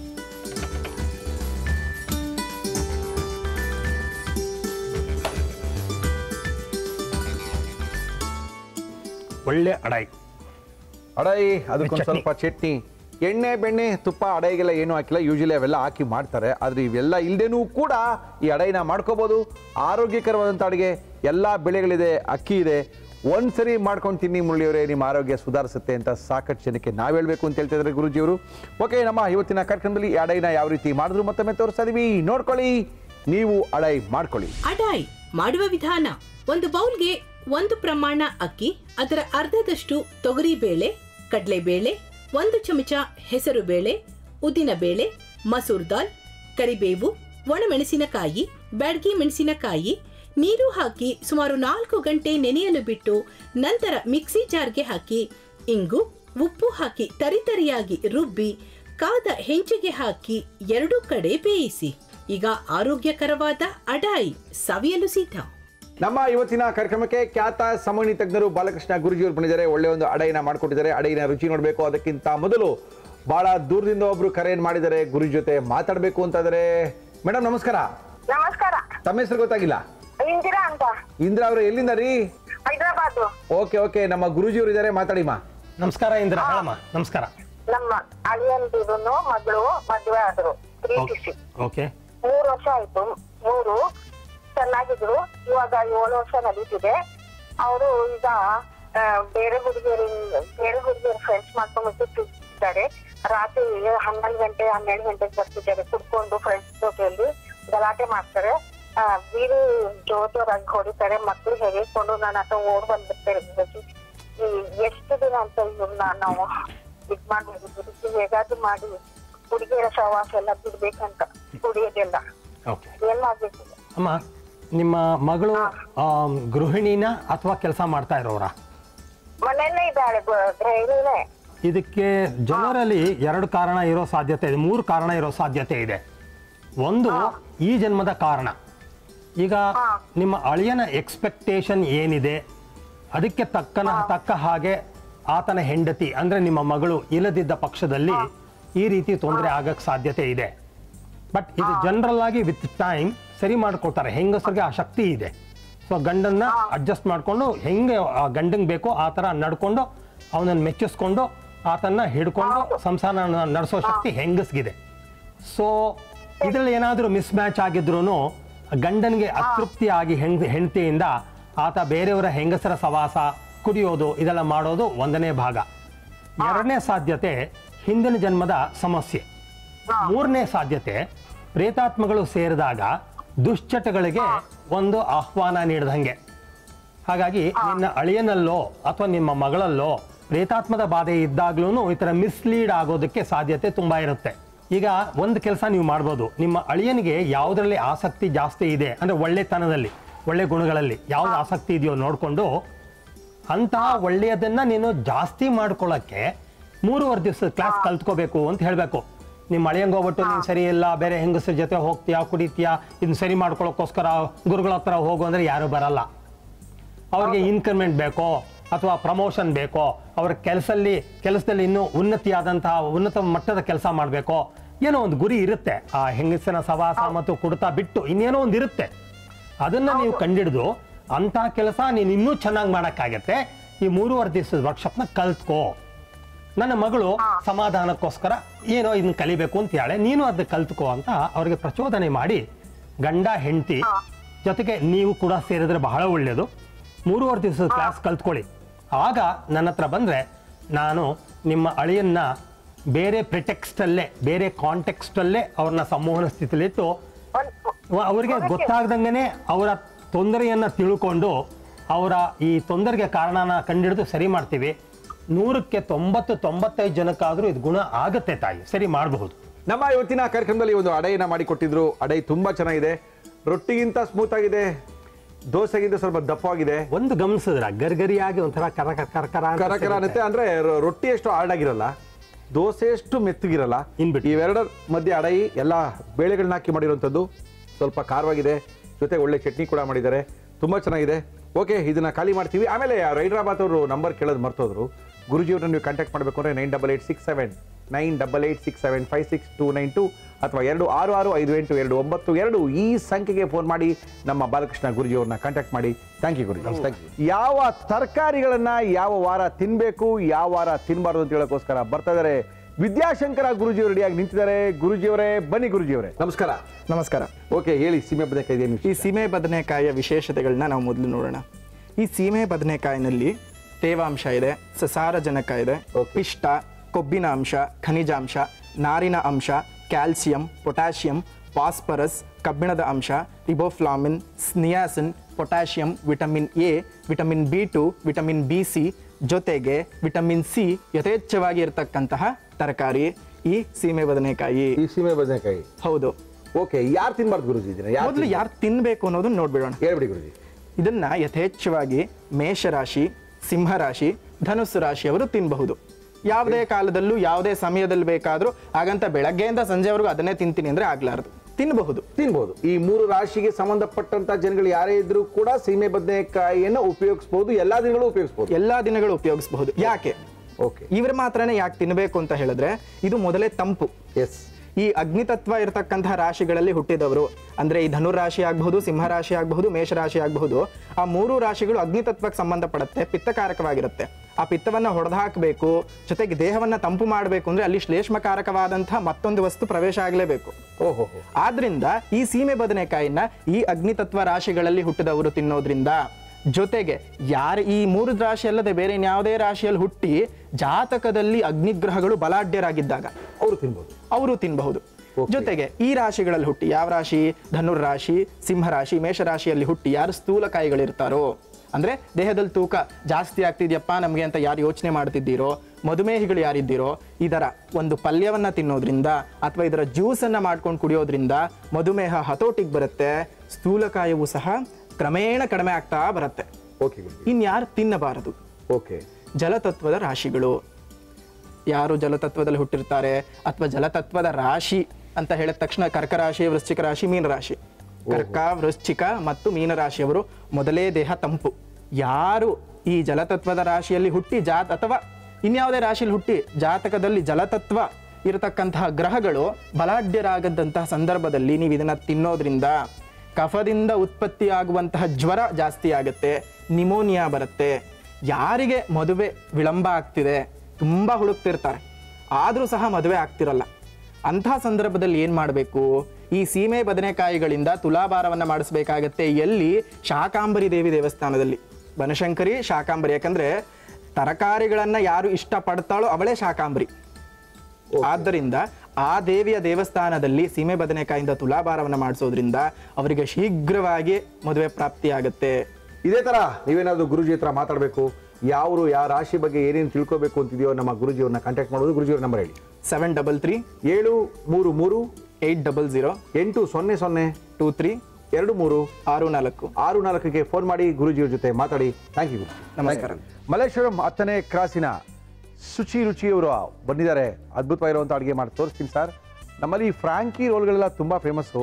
ಒಳ್ಳೆ ಅಡಾಯಿ ಅಡೈ ಅದಕ್ಕೊಂದು ಚಟ್ನಿ. ಸ್ವಲ್ಪ ಚಟ್ನಿ ಎಣ್ಣೆ ಬೆಣ್ಣೆ ತುಪ್ಪ ಅಡೈಗೆಲ್ಲ ಏನು ಹಾಕಿಲ್ಲ ಯೂಶಲಿ ಅವೆಲ್ಲ ಹಾಕಿ ಮಾಡ್ತಾರೆ ಆದರೆ ಇವೆಲ್ಲ ಇಲ್ಲದೇನೂ ಕೂಡ ಈ ಅಡೈನ ಮಾಡ್ಕೋಬೋದು ಆರೋಗ್ಯಕರವಾದಂಥ ಅಡುಗೆ ಎಲ್ಲ ಬೆಳೆಗಳಿದೆ ಅಕ್ಕಿ ಇದೆ ಒಂದ್ಸರಿ ಮಾಡ್ಕೊಂಡು ತಿನ್ನಿ ಮುರಳಿಯವರೇ ನಿಮ್ಮ ಆರೋಗ್ಯ ಸುಧಾರಿಸುತ್ತೆ ಅಂತ ಸಾಕಷ್ಟು ಜನಕ್ಕೆ ನಾವು ಹೇಳಬೇಕು ಅಂತ ಹೇಳ್ತಿದ್ದಾರೆ ಗುರುಜಿಯವರು ಓಕೆ ನಮ್ಮ ಇವತ್ತಿನ ಕಾರ್ಯಕ್ರಮದಲ್ಲಿ ಈ ಅಡೈನ ಯಾವ ರೀತಿ ಮಾಡಿದ್ರು ಮತ್ತೊಮ್ಮೆ ತೋರಿಸ್ತಾ ಇದೀವಿ ನೋಡ್ಕೊಳ್ಳಿ ನೀವು ಅಡೈ ಮಾಡ್ಕೊಳ್ಳಿ ಅಡಾಯ್ ಮಾಡುವ ವಿಧಾನ ಒಂದು ಬೌಲ್ಗೆ ಒಂದು ಪ್ರಮಾಣ ಅಕ್ಕಿ ಅದರ ಅರ್ಧದಷ್ಟು ತೊಗರಿ ಬೇಳೆ ಕಡಲೆಬೇಳೆ ಒಂದು ಚಮಚ ಹೆಸರು ಬೇಳೆ ಉದ್ದಿನ ಬೇಳೆ ಮಸೂರ್ ದಾಲ್ ಕರಿಬೇವು ಒಣಮೆಣಸಿನಕಾಯಿ ಬ್ಯಾಡಗಿ ಮೆಣಸಿನಕಾಯಿ ನೀರು ಹಾಕಿ ಸುಮಾರು ನಾಲ್ಕು ಗಂಟೆ ನೆನೆಯಲು ಬಿಟ್ಟು ನಂತರ ಮಿಕ್ಸಿ ಜಾರ್ಗೆ ಹಾಕಿ ಇಂಗು ಉಪ್ಪು ಹಾಕಿ ತರಿತರಿಯಾಗಿ ರುಬ್ಬಿ ಕಾದ ಹೆಂಚಿಗೆ ಹಾಕಿ ಎರಡೂ ಕಡೆ ಬೇಯಿಸಿ ಈಗ ಆರೋಗ್ಯಕರವಾದ ಅಡಾಯಿ ಸವಿಯಲು ಸಿದ್ಧ ನಮ್ಮ ಇವತ್ತಿನ ಕಾರ್ಯಕ್ರಮಕ್ಕೆ ಖ್ಯಾತ ಸಮಣಿ ತಜ್ಞರು ಬಾಲಕೃಷ್ಣ ಗುರುಜಿಯವರು ಬಂದಿದ್ದಾರೆ ಒಳ್ಳೆ ಒಂದು ಅಡೈನ ಮಾಡ್ಕೊಟ್ಟಿದ್ದಾರೆ ಅಡೈನ ರುಚಿ ನೋಡಬೇಕು ಅದಕ್ಕಿಂತ ಮೊದಲು ಬಹಳ ದೂರದಿಂದ ಒಬ್ರು ಕರೆಯನ್ನು ಮಾಡಿದ್ದಾರೆ ಗುರು ಜೊತೆ ಮಾತಾಡಬೇಕು ಅಂತ ಇದ್ದಾರೆ ಮೇಡಮ್ ನಮಸ್ಕಾರ ನಮಸ್ಕಾರ ತಮ್ಮ ಹೆಸರು ಗೊತ್ತಾಗಿಲ್ಲ ಇಂದಿರಾ ಅಂತ ಇಂದ್ರ ಅವರು ಎಲ್ಲಿಂದ ರೀ ಹೈದ್ರಾಬಾದ್ ಓಕೆ ಓಕೆ ನಮ್ಮ ಗುರುಜಿಯವರು ಇದ್ದಾರೆ ಮಾತಾಡಿಮ್ಮ ನಮಸ್ಕಾರ ಇಂದ್ರ ಹೇಳಮ್ಮ ನಮಸ್ಕಾರ ನಮ್ಮ ಅಳಿಯಂದಿರುನು ಮಗಳು ಮದ್ವೆ ಆದ್ರು ಪ್ರೀತಿಸಿ ಓಕೆ ಮೂರು ವರ್ಷ ಆಯ್ತು ಮೂರು ಚೆನ್ನಾಗಿದ್ರು ಇವಾಗ ಏಳು ವರ್ಷ ನಡೀತಿದೆ ಅವರು ಈಗ ಆ, ಬೇರೆ ಹುಡುಗಿಯರು ಬೇರೆ ಹುಡುಗಿಯರು ಫ್ರೆಂಡ್ಸ್ ಮಾಡ್ಕೊಂಡ್ಬಿಟ್ಟು ತಿಂತಿದ್ದಾರೆ ರಾತ್ರಿ ಹನ್ನೊಂದು ಗಂಟೆ ಹನ್ನೆರಡು ಗಂಟೆಗೆ ಬರ್ತಿದ್ದಾರೆ ಕುಡ್ಕೊಂಡು ಫ್ರೆಂಡ್ಸ್ ಜೊತೆಯಲ್ಲಿ ಗಲಾಟೆ ಮಾಡ್ತಾರೆ ಆ, ಬೀರು ಜೋರ್ ಜೋರಾಗಿ ಹೊಡಿತಾರೆ ಮಕ್ಳು ಹೆಗೆಕೊಂಡು ನನ್ನ ಹತ್ರ ಓಡ್ ಬಂದ್ಬಿಡ್ತಾರೆ ಗುರುಜಿ. ಈ ಎಷ್ಟು ದಿನ ಅಂತ ಇವ್ರನ್ನ ನಾವು ಇದ್ ಮಾಡ್ಬೋದು ಗುರುಜಿ ಹೇಗಾದ್ರು ಮಾಡಿ ಹುಡುಗಿಯರ ಸವಾಸ ಎಲ್ಲ ಬಿಡ್ಬೇಕಂತ ಕುಡಿಯೋದೆಲ್ಲ ಓಕೆ ಏನ್ ಮಾಡ್ಬೇಕು ಅಮ್ಮ ನಿಮ್ಮ ಮಗಳು ಆಮ್, ಗೃಹಿಣಿನ ಅಥವಾ ಕೆಲಸ ಮಾಡ್ತಾ ಇರೋರಾ ಮನೆಯಲ್ಲೇ ಇದ್ದಾಳೆ ಗ- ಗೃಹಿಣಿನೇ ಇದಕ್ಕೆ ಜನರಲ್ಲಿ ಎರಡು ಕಾರಣ ಇರೋ ಸಾಧ್ಯತೆ ಇದೆ ಮೂರು ಕಾರಣ ಇರೋ ಸಾಧ್ಯತೆ ಇದೆ ಒಂದು ಈ ಜನ್ಮದ ಕಾರಣ ಈಗ ನಿಮ್ಮ ಅಳಿಯನ ಎಕ್ಸ್ಪೆಕ್ಟೇಷನ್ ಏನಿದೆ ಅದಕ್ಕೆ ತಕ್ಕನ ತಕ್ಕ ಹಾಗೆ ಆತನ ಹೆಂಡತಿ ಅಂದ್ರೆ ನಿಮ್ಮ ಮಗಳು ಇಲ್ಲದಿದ್ದ ಪಕ್ಷದಲ್ಲಿ ಈ ರೀತಿ ತೊಂದರೆ ಆಗಕ್ಕೆ ಸಾಧ್ಯತೆ ಇದೆ ಬಟ್ ಇದು ಜನರಲ್ ಆಗಿ ವಿತ್ ಟೈಮ್ ಸರಿ ಮಾಡ್ಕೊಳ್ತಾರೆ ಹೆಂಗಸರಿಗೆ ಆ ಶಕ್ತಿ ಇದೆ ಸೊ ಗಂಡನ್ನ ಅಡ್ಜಸ್ಟ್ ಮಾಡ್ಕೊಂಡು ಹೆಂಗೆ ಆ ಗಂಡಂಗೆ ಬೇಕೋ ಆ ಥರ ನಡ್ಕೊಂಡು ಅವನನ್ನು ಮೆಚ್ಚಿಸ್ಕೊಂಡು ಆತನ್ನ ಹಿಡ್ಕೊಂಡು ಸಂಸಾರ ನಡೆಸೋ ಶಕ್ತಿ ಹೆಂಗಸ್ಗಿದೆ ಸೊ ಇದರಲ್ಲಿ ಏನಾದರೂ ಮಿಸ್ ಮ್ಯಾಚ್ ಆಗಿದ್ರು ಗಂಡನಿಗೆ ಅತೃಪ್ತಿ ಆಗಿ ಹೆಂಗ್ ಹೆಂಡತಿಯಿಂದ ಆತ ಬೇರೆಯವರ ಹೆಂಗಸರ ಸವಾಸ ಕುಡಿಯೋದು ಇದೆಲ್ಲ ಮಾಡೋದು ಒಂದನೇ ಭಾಗ ಎರಡನೇ ಸಾಧ್ಯತೆ ಹಿಂದಿನ ಜನ್ಮದ ಸಮಸ್ಯೆ ಮೂರನೇ ಸಾಧ್ಯತೆ ಪ್ರೇತಾತ್ಮಗಳು ಸೇರಿದಾಗ ದುಶ್ಚಟಗಳಿಗೆ ಒಂದು ಆಹ್ವಾನ ನೀಡಿದಂಗೆ ಹಾಗಾಗಿ ನಿನ್ನ ಅಳಿಯನಲ್ಲೋ ಅಥವಾ ನಿಮ್ಮ ಮಗಳಲ್ಲೋ ಪ್ರೇತಾತ್ಮದ ಬಾಧೆ ಇದ್ದಾಗ್ಲೂ ಈ ಥರ ಮಿಸ್ಲೀಡ್ ಆಗೋದಕ್ಕೆ ಸಾಧ್ಯತೆ ತುಂಬಾ ಇರುತ್ತೆ ಈಗ ಒಂದು ಕೆಲಸ ನೀವು ಮಾಡ್ಬೋದು ನಿಮ್ಮ ಅಳಿಯನಿಗೆ ಯಾವುದರಲ್ಲಿ ಆಸಕ್ತಿ ಜಾಸ್ತಿ ಇದೆ ಅಂದ್ರೆ ಒಳ್ಳೆತನದಲ್ಲಿ ಒಳ್ಳೆ ಗುಣಗಳಲ್ಲಿ ಯಾವ್ದು ಆಸಕ್ತಿ ಇದೆಯೋ ನೋಡಿಕೊಂಡು ಅಂತಹ ಒಳ್ಳೆಯದನ್ನ ನೀನು ಜಾಸ್ತಿ ಮಾಡ್ಕೊಳ್ಳೋಕ್ಕೆ ಮೂರುವರೆ ದಿವಸ ಕ್ಲಾಸ್ ಕಲ್ತ್ಕೋಬೇಕು ಅಂತ ಹೇಳಬೇಕು ನಿಮ್ಮ ಅಳಿಯಂಗೆ ಹೋಗ್ಬಿಟ್ಟು ನೀನು ಸರಿ ಇಲ್ಲ ಬೇರೆ ಹೆಂಗಸ್ರ ಜೊತೆ ಹೋಗ್ತೀಯಾ ಕುಡಿತೀಯಾ ಇದನ್ನ ಸರಿ ಮಾಡ್ಕೊಳ್ಳೋಕ್ಕೋಸ್ಕರ ಗುರುಗಳ ಹತ್ರ ಹೋಗು ಅಂದ್ರೆ ಯಾರು ಬರಲ್ಲ ಅವ್ರಿಗೆ ಇನ್ಕ್ರಿಮೆಂಟ್ ಬೇಕೋ ಅಥವಾ ಪ್ರಮೋಷನ್ ಬೇಕೋ ಅವ್ರ ಕೆಲಸದಲ್ಲಿ ಕೆಲಸದಲ್ಲಿ ಇನ್ನೂ ಉನ್ನತಿಯಾದಂತಹ ಉನ್ನತ ಮಟ್ಟದ ಕೆಲಸ ಮಾಡಬೇಕೋ ಏನೋ ಒಂದು ಗುರಿ ಇರುತ್ತೆ ಆ ಹೆಂಗಸಿನ ಸವಾಸ ಮತ್ತು ಕುಡ್ತಾ ಬಿಟ್ಟು ಇನ್ನೇನೋ ಒಂದು ಇರುತ್ತೆ ಅದನ್ನ ನೀವು ಕಂಡಿಡಿದು ಅಂತ ಕೆಲಸ ನೀನು ಇನ್ನೂ ಚೆನ್ನಾಗಿ ಮಾಡೋಕ್ಕಾಗತ್ತೆ ಈ ಮೂರುವರೆ ದಿವಸದ ವರ್ಕ್ಶಾಪ್ನ ಕಲ್ತ್ಕೋ ನನ್ನ ಮಗಳು ಸಮಾಧಾನಕ್ಕೋಸ್ಕರ ಏನೋ ಇದನ್ನ ಕಲಿಬೇಕು ಅಂತ ಹೇಳಿ ನೀನು ಅದನ್ನ ಕಲ್ತ್ಕೋ ಅಂತ ಅವ್ರಿಗೆ ಪ್ರಚೋದನೆ ಮಾಡಿ ಗಂಡ ಹೆಂಡತಿ ಜೊತೆಗೆ ನೀವು ಕೂಡ ಸೇರಿದ್ರೆ ಬಹಳ ಒಳ್ಳೆಯದು ಮೂರುವರೆ ದಿವಸದ ಕ್ಲಾಸ್ ಕಲ್ತ್ಕೊಳ್ಳಿ ಆಗ ನನ್ನ ಹತ್ರ ಬಂದ್ರೆ ನಾನು ನಿಮ್ಮ ಅಳಿಯನ್ನ ಬೇರೆ ಪ್ರಿಟೆಕ್ಸ್ಟಲ್ಲೇ ಬೇರೆ ಕಾಂಟೆಕ್ಸ್ಟಲ್ಲೇ ಅವ್ರನ್ನ ಸಂಮೋಹನ ಸ್ಥಿತಿಲಿಟ್ಟು ವ- ಅವರಿಗೆ ಗೊತ್ತಾಗ್ದಂಗೆನೆ ಅವರ ತೊಂದರೆಯನ್ನ ತಿಳ್ಕೊಂಡು ಅವರ ಈ ತೊಂದರೆಗೆ ಕಾರಣನ ಕಂಡಿಡಿದು ಸರಿ ಮಾಡ್ತೀವಿ ನೂರಕ್ಕೆ ತೊಂಬತ್ತು ತೊಂಬತ್ತೈದು ಜನಕ್ಕಾದ್ರೂ ಇದು ಗುಣ ಆಗತ್ತೆ ತಾಯಿ ಸರಿ ಮಾಡಬಹುದು ನಮ್ಮ ಇವತ್ತಿನ ಕಾರ್ಯಕ್ರಮದಲ್ಲಿ ಒಂದು ಅಡೆಯನ್ನ ಮಾಡಿಕೊಟ್ಟಿದ್ರು ಅಡೈ ತುಂಬಾ ಚೆನ್ನಾಗಿದೆ ರೊಟ್ಟಿಗಿಂತ ಸ್ಮೂತ್ ಆಗಿದೆ ದೋಸೆಗಿಂತ ಸ್ವಲ್ಪ ದಪ್ಪವಾಗಿದೆ ಒಂದು ಗಮನಿಸಿದ್ರ ಗರ್ಗರಿಯಾಗಿ ಒಂಥರ ಕರ ಕರ ಕರ ಕರ ಅಂತ ಕರ ಕರ ಅನ್ನತ್ತೆ ಅಂದ್ರೆ ರ- ರೊಟ್ಟಿ ಎಷ್ಟು ಹಾರ್ಡ್ ಆಗಿರಲ್ಲ ದೋಸೆ ಅಷ್ಟು ಮೆತ್ತಗಿರಲ್ಲ In between. ಇವೆರಡರ ಮಧ್ಯೆ ಅಡೈ ಎಲ್ಲ ಬೇಳೆಗಳನ್ನ ಹಾಕಿ ಮಾಡಿರುವಂಥದ್ದು ಸ್ವಲ್ಪ ಖಾರವಾಗಿದೆ ಜೊತೆ ಒಳ್ಳೆ ಚಟ್ನಿ ಕೂಡ ಮಾಡಿದ್ದಾರೆ ತುಂಬಾ ಚೆನ್ನಾಗಿದೆ ಓಕೆ ಇದನ್ನ ಖಾಲಿ ಮಾಡ್ತೀವಿ ಆಮೇಲೆ ಹೈದ್ರಾಬಾದ್ ಅವರು ನಂಬರ್ ಕೇಳೋದು ಮರ್ತೋದ್ರು ಗುರುಜಿಯವ್ರನ್ನ ನೀವು ಕಾಂಟ್ಯಾಕ್ಟ್ ಮಾಡಬೇಕು ಅಂದ್ರೆ nine double eight six seven nine double eight six seven five six two nine two ಅಥವಾ ಎರಡು ಆರು ಆರು ಐದು ಎಂಟು ಎರಡು ಒಂಬತ್ತು ಎರಡು ಈ ಸಂಖ್ಯೆಗೆ ಫೋನ್ ಮಾಡಿ ನಮ್ಮ ಬಾಲಕೃಷ್ಣ ಗುರುಜಿಯವ್ರನ್ನ ಕಾಂಟ್ಯಾಕ್ಟ್ ಮಾಡಿ thank you guruji thank you ಯಾವ ತರಕಾರಿಗಳನ್ನ ಯಾವ ವಾರ ತಿನ್ಬೇಕು ಯಾವ ವಾರ ತಿನ್ಬಾರ್ದು ಅಂತ ಹೇಳೋಕ್ಕೋಸ್ಕರ ಬರ್ತಾ ಇದ್ದಾರೆ ವಿದ್ಯಾಶಂಕರ ಗುರುಜಿಯವರು ರೆಡಿಯಾಗಿ ನಿಂತಿದ್ದಾರೆ ಗುರುಜಿಯವರೇ ಬನ್ನಿ ಗುರುಜಿಯವರೇ ನಮಸ್ಕಾರ ನಮಸ್ಕಾರ ಓಕೆ ಹೇಳಿ ಸೀಮೆ ಬದನೆಕಾಯಿ ಇದೇನು ಈ ಸೀಮೆ ಬದನೆಕಾಯಿಯ ವಿಶೇಷತೆಗಳನ್ನ ನಾವು ಮೊದಲು ನೋಡೋಣ ಈ ಸೀಮೆ ಬದನೆಕಾಯಿನಲ್ಲಿ ತೇವಾಂಶ ಇದೆ ಸಸಾರಜನಕ ಇದೆ ಪಿಷ್ಟ ಕೊಬ್ಬಿನ ಅಂಶ ಖನಿಜಾಂಶ ನಾರಿನ ಅಂಶ ಕ್ಯಾಲ್ಸಿಯಂ ಪೊಟ್ಯಾಷಿಯಂ ಫಾಸ್ಫರಸ್ ಕಬ್ಬಿಣದ ಅಂಶ riboflavin niacin potassium vitamin A vitamin B two vitamin B C ಜೊತೆಗೆ ವಿಟಮಿನ್ ಸಿ ಯಥೇಚ್ಛವಾಗಿ ಇರತಕ್ಕಂತಹ ತರಕಾರಿ ಈ ಸೀಮೆ ಬದನೆಕಾಯಿ ಈ ಸೀಮೆ ಬದನೆಕಾಯಿ ಹೌದು ಓಕೆ ಯಾರು ತಿನ್ಬಾರ್ದು ಗುರುಜಿ ಇದನ್ನ ಯಾರು ಮೊದಲು ಯಾರು ತಿನ್ಬೇಕು ಅನ್ನೋದನ್ನ ನೋಡ್ಬಿಡೋಣ ಹೇಳ್ಬಿಡಿ ಗುರುಜಿ ಇದನ್ನ ಯಥೇಚ್ಛವಾಗಿ ಮೇಷರಾಶಿ ಸಿಂಹರಾಶಿ ಧನುಸ್ಸು ರಾಶಿಯವರು ತಿನ್ನಬಹುದು ಯಾವುದೇ ಕಾಲದಲ್ಲೂ ಯಾವುದೇ ಸಮಯದಲ್ಲಿ ಬೇಕಾದರೂ ಹಾಗಂತ ಬೆಳಗ್ಗೆಯಿಂದ ಸಂಜೆವರೆಗೂ ಅದನ್ನೇ ತಿಂತೀನಿ ಅಂದ್ರೆ ಆಗ್ಲಾರ್ದು ತಿನ್ನಬಹುದು ತಿನ್ಬೋದು ಈ ಮೂರು ರಾಶಿಗೆ ಸಂಬಂಧಪಟ್ಟಂತ ಜನಗಳು ಯಾರೇ ಇದ್ರೂ ಕೂಡ ಸೀಮೆ ಬದನೆಕಾಯಿಯನ್ನು ಉಪಯೋಗಿಸಬಹುದು ಎಲ್ಲಾ ದಿನಗಳು ಉಪಯೋಗಿಸಬಹುದು ಎಲ್ಲಾ ದಿನಗಳು ಉಪಯೋಗಿಸಬಹುದು ಯಾಕೆ ಓಕೆ ಇವ್ರ ಮಾತ್ರನೇ ಯಾಕೆ ತಿನ್ನಬೇಕು ಅಂತ ಹೇಳಿದ್ರೆ ಇದು ಮೊದಲೇ ತಂಪು ಎಸ್ ಈ ಅಗ್ನಿತತ್ವ ಇರತಕ್ಕಂತಹ ರಾಶಿಗಳಲ್ಲಿ ಹುಟ್ಟಿದವರು ಅಂದ್ರೆ ಈ ಧನುರಾಶಿ ಆಗಬಹುದು ಸಿಂಹರಾಶಿ ಆಗಬಹುದು ಮೇಷರಾಶಿ ಆಗಬಹುದು ಆ ಮೂರು ರಾಶಿಗಳು ಅಗ್ನಿತತ್ವಕ್ಕೆ ಸಂಬಂಧಪಡುತ್ತೆ ಪಿತ್ತಕಾರಕವಾಗಿರುತ್ತೆ ಆ ಪಿತ್ತವನ್ನ ಹೊಡೆದಾಕಬೇಕು ಜೊತೆಗೆ ದೇಹವನ್ನ ತಂಪು ಮಾಡಬೇಕು ಅಂದ್ರೆ ಅಲ್ಲಿ ಶ್ಲೇಷ್ಮಕಾರಕವಾದಂತಹ ಮತ್ತೊಂದು ವಸ್ತು ಪ್ರವೇಶ ಆಗಲೇಬೇಕು ಓಹೋ ಆದ್ರಿಂದ ಈ ಸೀಮೆ ಬದನೆಕಾಯಿನ ಈ ಅಗ್ನಿತತ್ವ ರಾಶಿಗಳಲ್ಲಿ ಹುಟ್ಟಿದವರು ತಿನ್ನೋದ್ರಿಂದ ಜೊತೆಗೆ ಯಾರು ಈ ಮೂರು ರಾಶಿ ಅಲ್ಲದೆ ಬೇರೆ ಇನ್ಯಾವುದೇ ರಾಶಿಯಲ್ಲಿ ಹುಟ್ಟಿ ಜಾತಕದಲ್ಲಿ ಅಗ್ನಿಗ್ರಹಗಳು ಬಲಾಢ್ಯರಾಗಿದ್ದಾಗ ಅವರು ತಿನ್ಬೋದು ಅವರು ತಿನ್ನಬಹುದು ಜೊತೆಗೆ ಈ ರಾಶಿಗಳಲ್ಲಿ ಹುಟ್ಟಿ ಯಾವ ರಾಶಿ ಧನುರ್ ರಾಶಿ ಸಿಂಹ ರಾಶಿ ಮೇಷರಾಶಿಯಲ್ಲಿ ಹುಟ್ಟಿ ಯಾರು ಸ್ಥೂಲಕಾಯಿಗಳಿರ್ತಾರೋ ಅಂದ್ರೆ ದೇಹದಲ್ಲಿ ತೂಕ ಜಾಸ್ತಿ ಆಗ್ತಿದ್ಯಪ್ಪ ನಮಗೆ ಅಂತ ಯಾರು ಯೋಚನೆ ಮಾಡ್ತಿದ್ದೀರೋ ಮಧುಮೇಹಿಗಳು ಯಾರಿದ್ದೀರೋ ಇದರ ಒಂದು ಪಲ್ಯವನ್ನ ತಿನ್ನೋದ್ರಿಂದ ಅಥವಾ ಇದರ ಜ್ಯೂಸನ್ನ ಮಾಡ್ಕೊಂಡು ಕುಡಿಯೋದ್ರಿಂದ ಮಧುಮೇಹ ಹತೋಟಿಗೆ ಬರುತ್ತೆ ಸ್ಥೂಲಕಾಯವು ಸಹ ಕ್ರಮೇಣ ಕಡಿಮೆ ಆಗ್ತಾ ಬರುತ್ತೆ ಓಕೆ ಗುರುಜಿ ಇನ್ಯಾರು ತಿನ್ನಬಾರದು ಓಕೆ ಜಲತತ್ವದ ರಾಶಿಗಳು ಯಾರು ಜಲತತ್ವದಲ್ಲಿ ಹುಟ್ಟಿರ್ತಾರೆ ಅಥವಾ ಜಲತತ್ವದ ರಾಶಿ ಅಂತ ಹೇಳಿದ ತಕ್ಷಣ ಕರ್ಕ ರಾಶಿ ವೃಶ್ಚಿಕ ರಾಶಿ ಮೀನ ರಾಶಿ ಕರ್ಕ ವೃಶ್ಚಿಕ ಮತ್ತು ಮೀನರಾಶಿಯವರು ಮೊದಲೇ ದೇಹ ತಂಪು ಯಾರು ಈ ಜಲತತ್ವದ ರಾಶಿಯಲ್ಲಿ ಹುಟ್ಟಿ ಜಾತ್ ಅಥವಾ ಇನ್ಯಾವುದೇ ರಾಶಿಯಲ್ಲಿ ಹುಟ್ಟಿ ಜಾತಕದಲ್ಲಿ ಜಲತತ್ವ ಇರತಕ್ಕಂತಹ ಗ್ರಹಗಳು ಬಲಾಢ್ಯರಾಗದಂತಹ ಸಂದರ್ಭದಲ್ಲಿ ನೀವು ಇದನ್ನ ತಿನ್ನೋದ್ರಿಂದ ಕಫದಿಂದ ಉತ್ಪತ್ತಿಯಾಗುವಂತಹ ಜ್ವರ ಜಾಸ್ತಿ ಆಗುತ್ತೆ ನಿಮೋನಿಯಾ ಬರುತ್ತೆ ಯಾರಿಗೆ ಮದುವೆ ವಿಳಂಬ ಆಗ್ತಿದೆ ತುಂಬ ಹುಡುಕ್ತಿರ್ತಾರೆ ಆದರೂ ಸಹ ಮದುವೆ ಆಗ್ತಿರಲ್ಲ ಅಂತಹ ಸಂದರ್ಭದಲ್ಲಿ ಏನು ಮಾಡಬೇಕು ಈ ಸೀಮೆ ಬದನೆಕಾಯಿಗಳಿಂದ ತುಲಾಭಾರವನ್ನು ಮಾಡಿಸ್ಬೇಕಾಗತ್ತೆ ಎಲ್ಲಿ ಶಾಕಾಂಬರಿ ದೇವಿ ದೇವಸ್ಥಾನದಲ್ಲಿ ಬನಶಂಕರಿ ಶಾಕಾಂಬರಿ ಯಾಕಂದ್ರೆ ತರಕಾರಿಗಳನ್ನ ಯಾರು ಇಷ್ಟಪಡ್ತಾಳೋ ಅವಳೇ ಶಾಕಾಂಬರಿ ಆದ್ದರಿಂದ ಆ ದೇವಿಯ ದೇವಸ್ಥಾನದಲ್ಲಿ ಸೀಮೆ ಬದನೆಕಾಯಿಂದ ತುಲಾಭಾರವನ್ನು ಮಾಡಿಸೋದ್ರಿಂದ ಅವರಿಗೆ ಶೀಘ್ರವಾಗಿ ಮದುವೆ ಪ್ರಾಪ್ತಿಯಾಗತ್ತೆ ಇದೇ ತರ ನೀವೇನಾದ್ರೂ ಗುರುಜಿ ಹತ್ರ ಮಾತಾಡಬೇಕು ಯಾವರು ಯಾವ ರಾಶಿ ಬಗ್ಗೆ ಏನೇನು ತಿಳ್ಕೋಬೇಕು ಅಂತಿದೆಯೋ ನಮ್ಮ ಗುರುಜಿಯವ್ರನ್ನ ಕಾಂಟ್ಯಾಕ್ಟ್ ಮಾಡೋದು ಗುರುಜಿಯವ್ರ ನಂಬರ್ ಹೇಳಿ ಸೆವೆನ್ ಡಬಲ್ ತ್ರೀ ಏಳು ಮೂರು ಮೂರು ಏಯ್ಟ್ ಡಬಲ್ ಜೀರೋ ಎಂಟು ಸೊನ್ನೆ ಸೊನ್ನೆ ಟೂ ತ್ರೀ ಎರಡು ಮೂರು ಆರು ನಾಲ್ಕು ಆರು ನಾಲ್ಕಕ್ಕೆ ಫೋನ್ ಮಾಡಿ ಗುರುಜಿಯವ್ರ ಜೊತೆ ಮಾತಾಡಿ ಥ್ಯಾಂಕ್ ಯು ನಮಸ್ಕಾರ. ಮಲ್ಲೇಶ್ವರಂ ಹತ್ತನೇ ಕ್ರಾಸಿನ ಶುಚಿ ರುಚಿಯವರು ಬಂದಿದ್ದಾರೆ ಅದ್ಭುತವಾಗಿರುವಂಥ ಅಡುಗೆ ಮಾಡಿ ತೋರಿಸ್ತೀನಿ ಸರ್ ನಮ್ಮಲ್ಲಿ ಫ್ರಾಂಕಿ ರೋಲ್ಗಳೆಲ್ಲ ತುಂಬ ಫೇಮಸ್ಸು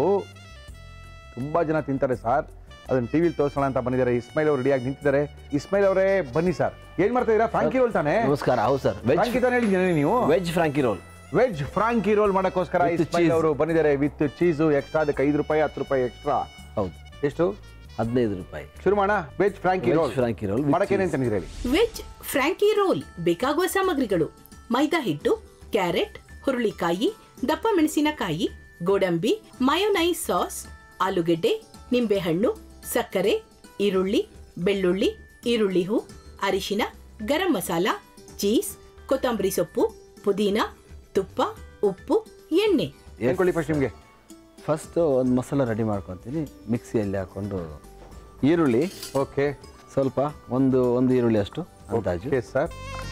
ತುಂಬ ಜನ ತಿಂತಾರೆ ಸರ್ ಅದನ್ನ ಟಿ ವಿಲಿ ತೋರಿಸೋಣ ಅಂತ ಬಂದಿದ್ದಾರೆ ಇಸ್ಮೈಲ್ ಅವರು ರೆಡಿಯಾಗಿ ನಿಂತಿದ್ದಾರೆ ಇಸ್ಮೈಲ್ ಅವರೇ ಬನ್ನಿ ಸರ್ ಏನ್ ಮಾಡ್ತಾ ಇದ್ದೀರಾ ಫ್ರಾಂಕಿ ರೋಲ್ ತಾನೆ ನಮಸ್ಕಾರ ಹೌದು ಸರ್ ವೆಜ್ ಫ್ರಾಂಕಿ ತಾನೇ ಹೇಳಿದ್ದೀನಿ ನೀವು veg Frankie roll veg Frankie roll ಮಾಡೋಕ್ಕೋಸ್ಕರ With ಇಸ್ಮೈಲ್ cheese. ಅವರು ಬಂದಿದ್ದಾರೆ ವಿತ್ ಚೀಸು ಎಕ್ಸ್ಟ್ರಾ ಅದಕ್ಕೆ ಐದು ರೂಪಾಯಿ ಹತ್ತು ರೂಪಾಯಿ ಎಕ್ಸ್ಟ್ರಾ ಹೌದು ಎಷ್ಟು ಹದಿನೈದು ರೂಪಾಯಿ ಶುರು ಮಾಡೋಣ veg Frankie Veg roll Frankie roll with ಮಾಡಕ್ಕೆ ಏನೇನು cheese. ತಂದಿದ್ದೀರಿ ಹೇಳಿ ವೆಜ್ ಫ್ರಾಂಕಿ ರೋಲ್ ಬೇಕಾಗುವ ಸಾಮಗ್ರಿಗಳು ಮೈದಾ ಹಿಟ್ಟು ಕ್ಯಾರೆಟ್ ಹುರುಳಿಕಾಯಿ ದಪ್ಪ ಮೆಣಸಿನಕಾಯಿ ಗೋಡಂಬಿ ಮಯೋನೈಸ್ ಸಾಸ್ ಆಲೂಗೆಡ್ಡೆ ನಿಂಬೆಹಣ್ಣು ಸಕ್ಕರೆ ಈರುಳ್ಳಿ ಬೆಳ್ಳುಳ್ಳಿ ಈರುಳ್ಳಿ ಹೂ ಅರಿಶಿನ ಗರಂ ಮಸಾಲ ಚೀಸ್ ಕೊತ್ತಂಬರಿ ಸೊಪ್ಪು ಪುದೀನ ತುಪ್ಪ ಉಪ್ಪು ಎಣ್ಣೆ ಹೇಳ್ಕೊಳ್ಳಿ ಫಸ್ಟ್ ನಿಮಗೆ ಫಸ್ಟ್ ಒಂದು ಮಸಾಲ ರೆಡಿ ಮಾಡ್ಕೊತೀನಿ ಮಿಕ್ಸಿಯಲ್ಲಿ ಹಾಕೊಂಡು ಈರುಳ್ಳಿ ಓಕೆ ಸ್ವಲ್ಪ ಒಂದು ಒಂದು ಈರುಳ್ಳಿ ಅಷ್ಟು ಅಂದಾಜು ಓಕೆ ಸರ್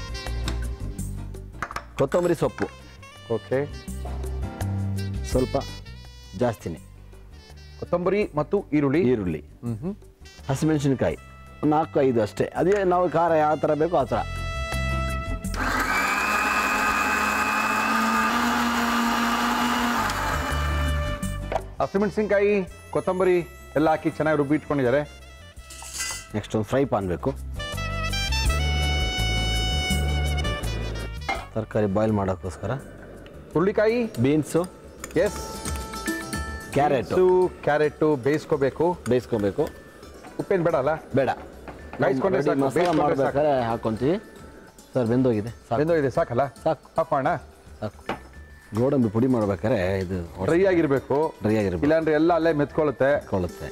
ಕೊತ್ತಂಬರಿ ಸೊಪ್ಪು ಓಕೆ ಸ್ವಲ್ಪ ಜಾಸ್ತಿನೇ ಕೊತ್ತಂಬರಿ ಮತ್ತು ಈರುಳ್ಳಿ ಈರುಳ್ಳಿ ಹಸಿಮೆಣಸಿನಕಾಯಿ ಒಂದು ನಾಲ್ಕು ಐದು ಅಷ್ಟೇ ಅದೇ ನಾವು ಖಾರ ಯಾವ ಥರ ಬೇಕೋ ಆ ಥರ ಹಸಿಮೆಣಸಿನ್ಕಾಯಿ ಕೊತ್ತಂಬರಿ ಎಲ್ಲ ಹಾಕಿ ಚೆನ್ನಾಗಿ ರುಬ್ಬಿ ಇಟ್ಕೊಂಡಿದ್ದಾರೆ ನೆಕ್ಸ್ಟ್ ಒಂದು ಫ್ರೈ ಪಾನ್ ಬೇಕು ತರಕಾರಿ ಬಾಯ್ಲ್ ಮಾಡೋಕ್ಕೋಸ್ಕರ ಹುರುಳಿಕಾಯಿ ಬೀನ್ಸು ಎಸ್ ಕ್ಯಾರೆಟು ಕ್ಯಾರೆಟು ಬೇಯಿಸ್ಕೋಬೇಕು ಬೇಯಿಸ್ಕೊಬೇಕು ಉಪ್ಪೇನು ಬೇಡ ಅಲ್ಲ ಬೇಡ ಬೇಯಿಸ್ಕೊಂಡ್ರೆ Ready ಸಾಕು, ಮಸಾಲ ಬೇಯಿಸ್ಕೊಂಡ್ರೆ ಮಾಡ್ಬೇಕಾದ್ರೆ ಹಾಕೊಂತೀವಿ ಸರ್ ಬೆಂದೋಗಿದೆ ಸಾಕು ಬೆಂದೋಗಿದೆ ಸಾಕಲ್ಲ ಸಾಕು ಆಫ್ ಮಾಡೋಣ ಸಾಕು ಗೋಡಂಬಿ ಪುಡಿ ಮಾಡ್ಬೇಕಾದ್ರೆ ಇದು ಡ್ರೈ ಆಗಿರಬೇಕು ಡ್ರೈ ಆಗಿರ್ಬೇಕು ಇಲ್ಲಾಂದ್ರೆ ಎಲ್ಲ ಅಲ್ಲೇ ಮೆತ್ಕೊಳ್ಳುತ್ತೆ ಕೊಳ್ಳುತ್ತೆ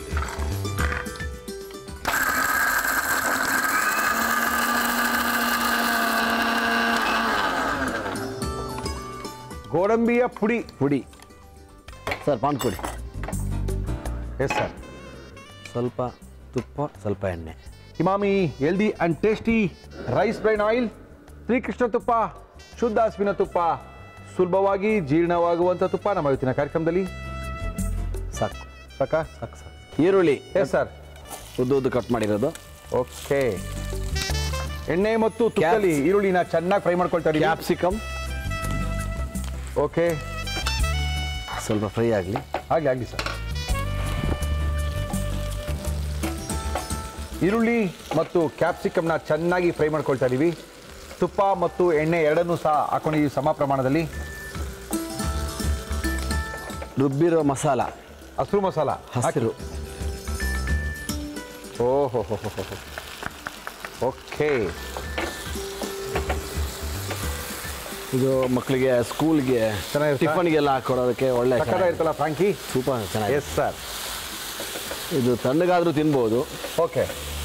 ಗೋಡಂಬಿಯ ಪುಡಿ ಪುಡಿ ಸರ್ ಪಾನ್ ಕೊಡಿ ಎಸ್ ಸರ್ ಸ್ವಲ್ಪ ತುಪ್ಪ ಸ್ವಲ್ಪ ಎಣ್ಣೆ Emami healthy and tasty rice bran oil Shrikrishna ತುಪ್ಪ ಶುದ್ಧ ಹಸುವಿನ ತುಪ್ಪ ಸುಲಭವಾಗಿ ಜೀರ್ಣವಾಗುವಂಥ ತುಪ್ಪ ನಮ್ಮ ಇವತ್ತಿನ ಕಾರ್ಯಕ್ರಮದಲ್ಲಿ ಸಾಕು ಸಾಕ ಸಾಕು ಸಾಕು ಈರುಳ್ಳಿ ಎಸ್ ಸರ್ ಉದ್ದು ಉದ್ದು ಕಟ್ ಮಾಡಿರೋದು ಓಕೆ ಎಣ್ಣೆ ಮತ್ತು ತುಪ್ಪದಲ್ಲಿ Caps- ಈರುಳ್ಳಿನ ಚೆನ್ನಾಗಿ ಫ್ರೈ ಮಾಡ್ಕೊಳ್ತಾ ಇದ್ದೀವಿ ಕ್ಯಾಪ್ಸಿಕಮ್ ಓಕೆ ಸ್ವಲ್ಪ ಫ್ರೈ ಆಗಲಿ ಹಾಗೆ ಆಗಲಿ ಸರ್ ಈರುಳ್ಳಿ ಮತ್ತು ಕ್ಯಾಪ್ಸಿಕಮ್ನ ಚೆನ್ನಾಗಿ ಫ್ರೈ ಮಾಡ್ಕೊಳ್ತಾ ಇದ್ದೀವಿ ತುಪ್ಪ ಮತ್ತು ಎಣ್ಣೆ ಎರಡನ್ನೂ ಸಹ ಹಾಕೊಂಡಿದ್ದೀವಿ ಸಮ ಪ್ರಮಾಣದಲ್ಲಿ ರುಬ್ಬಿರೋ ಮಸಾಲ ಹಸಿರು ಮಸಾಲ ಹಸಿರು ಓಹೋ ಓಕೆ ಇದು ಮಕ್ಕಳಿಗೆ ಸ್ಕೂಲ್ಗೆ ಚೆನ್ನಾಗಿರುತ್ತಾ? ಟಿಫನ್ಗೆಲ್ಲ ಹಾಕೊಡೋದಕ್ಕೆ ಒಳ್ಳೆ ಇರ್ತಲ್ಲ ಫ್ರಾಂಕಿ ಸೂಪರ್ ಚೆನ್ನಾಗಿ ಎಸ್ ಸರ್ ಇದು ತಣ್ಣಗಾದ್ರೂ ತಿನ್ಬೋದು ಓಕೆ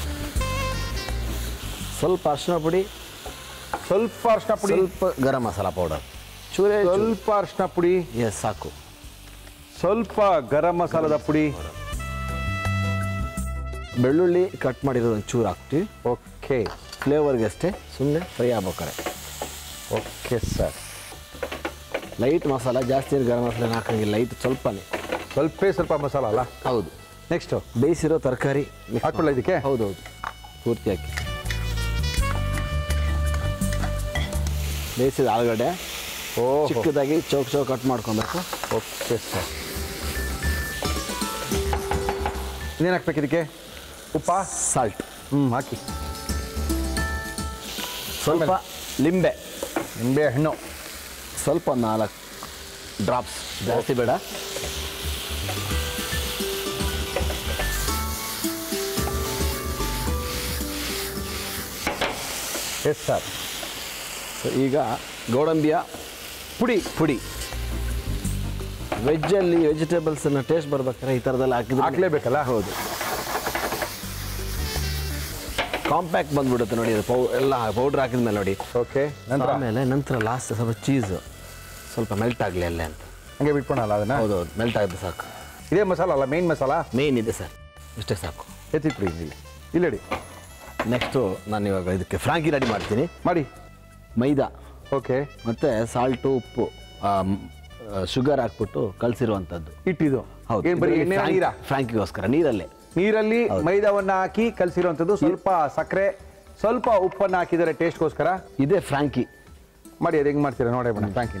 ಸ್ವಲ್ಪ ಅರಿಶಿನ ಪುಡಿ ಸ್ವಲ್ಪ ಅರ್ಶಿನ ಪುಡಿ ಸ್ವಲ್ಪ ಗರಂ ಮಸಾಲ ಪೌಡರ್ ಚೂರೇ ಸ್ವಲ್ಪ ಅರ್ಶಿನ ಪುಡಿ ಎಸ್ ಸಾಕು ಸ್ವಲ್ಪ ಗರಂ ಮಸಾಲದ ಪುಡಿ ಬೆಳ್ಳುಳ್ಳಿ ಕಟ್ ಮಾಡಿರೋದು ಒಂದು ಚೂರು ಹಾಕ್ತೀವಿ ಓಕೆ ಫ್ಲೇವರ್ಗೆ ಅಷ್ಟೇ ಸುಮ್ಮನೆ ಫ್ರೈ ಆಗ್ಬೇಕಾರೆ ಓಕೆ ಸರ್ ಲೈಟ್ ಮಸಾಲ ಜಾಸ್ತಿ ಗರಂ ಮಸಾಲೆ ಹಾಕಂಗಿಲ್ಲ ಲೈಟ್ ಸ್ವಲ್ಪನೇ ಸ್ವಲ್ಪೇ ಸ್ವಲ್ಪ ಮಸಾಲ ಅಲ್ಲ ಹೌದು ನೆಕ್ಸ್ಟು ಬೇಯಿಸಿರೋ ತರಕಾರಿ ಹಾಕ್ಕೊಳ್ಳ ಇದಕ್ಕೆ? ಹೌದೌದು ಪೂರ್ತಿ ಹಾಕಿ ಬೇಯಿಸಿದ ಆಲೂಗಡ್ಡೆ ಓ ಚಿಕ್ಕದಾಗಿ ಚೌಕ್ ಚೌಕ್ ಕಟ್ ಮಾಡ್ಕೊಬೇಕು ಓಕೆ ಸರ್ ಇನ್ನೇನು ಹಾಕ್ಬೇಕು ಇದಕ್ಕೆ ಉಪ್ಪ ಸಾಲ್ಟ್ ಹ್ಞೂ ಹಾಕಿ ಸ್ವಲ್ಪ ಲಿಂಬೆ ನಿಂಬೆ ಹಣ್ಣು ಸ್ವಲ್ಪ ನಾಲ್ಕು ಡ್ರಾಪ್ಸ್ ಜಾಸ್ತಿ ಬೇಡ ಎಸ್ ಸರ್ ಸೊ ಈಗ ಗೋಡಂಬಿಯ ಪುಡಿ ಪುಡಿ ವೆಜ್ಜಲ್ಲಿ ವೆಜಿಟೇಬಲ್ಸನ್ನು ಟೇಸ್ಟ್ ಬರ್ಬೇಕಾದ್ರೆ ಈ ಥರದಲ್ಲಿ ಹಾಕಿದ್ರೆ ಹಾಕ್ಲೇಬೇಕಲ್ಲ ಹೌದು ಕಾಂಪ್ಯಾಕ್ಟ್ ಬಂದ್ಬಿಡುತ್ತೆ ನೋಡಿ ಅದು ಪೌ ಎಲ್ಲ ಪೌಡ್ರ್ ಹಾಕಿದ್ಮೇಲೆ ನೋಡಿ ಓಕೆ ನಂತರ ಆಮೇಲೆ ನಂತರ ಲಾಸ್ಟ್ ಸ್ವಲ್ಪ ಚೀಸು ಸ್ವಲ್ಪ ಮೆಲ್ಟ್ ಆಗಲಿ ಅಲ್ಲೇ ಅಂತ ಹಂಗೆ ಬಿಟ್ಕೊಳಲ್ಲ ಅದನ್ನ ಹೌದೌದು ಮೆಲ್ಟ್ ಆಗಿದ್ದು ಸಾಕು ಇದೇ ಮಸಾಲ ಅಲ್ಲ ಮೇನ್ ಮಸಾಲ ಮೇನ್ ಇದೆ ಸರ್ ಇಷ್ಟೇ ಸಾಕು ಎತ್ತಿಟ್ಬಿಡಿ ಇಲ್ಲಿ ಇಲ್ಲಡಿ ನೆಕ್ಸ್ಟು ನಾನು ಇವಾಗ ಇದಕ್ಕೆ ಫ್ರಾಂಕಿ ರೆಡಿ ಮಾಡ್ತೀನಿ ಮಾಡಿ ಮೈದಾ ಓಕೆ ಮತ್ತು ಸಾಲ್ಟು ಉಪ್ಪು ಶುಗರ್ ಹಾಕ್ಬಿಟ್ಟು ಕಲಸಿರುವಂಥದ್ದು ಇಟ್ಟಿದ್ದು ಹೌದು ಏನು ಬರೀ ಎಣ್ಣೆ ನೀರಾ ಫ್ರಾಂಕಿಗೋಸ್ಕರ ನೀರಲ್ಲೇ ನೀರಲ್ಲಿ ಹೌದು. ಮೈದಾವನ್ನ ಹಾಕಿ ಕಲಸಿರುವಂಥದ್ದು ಸ್ವಲ್ಪ ಸಕ್ಕರೆ ಸ್ವಲ್ಪ ಉಪ್ಪನ್ನು ಹಾಕಿದರೆ ಟೇಸ್ಟ್ಗೋಸ್ಕರ ಇದೇ ಫ್ರಾಂಕಿ ಮಾಡಿ ಅದು ಹೆಂಗೆ ಮಾಡ್ತೀರಾ ನೋಡೇ ಬಣ್ಣ ಫ್ರಾಂಕಿನ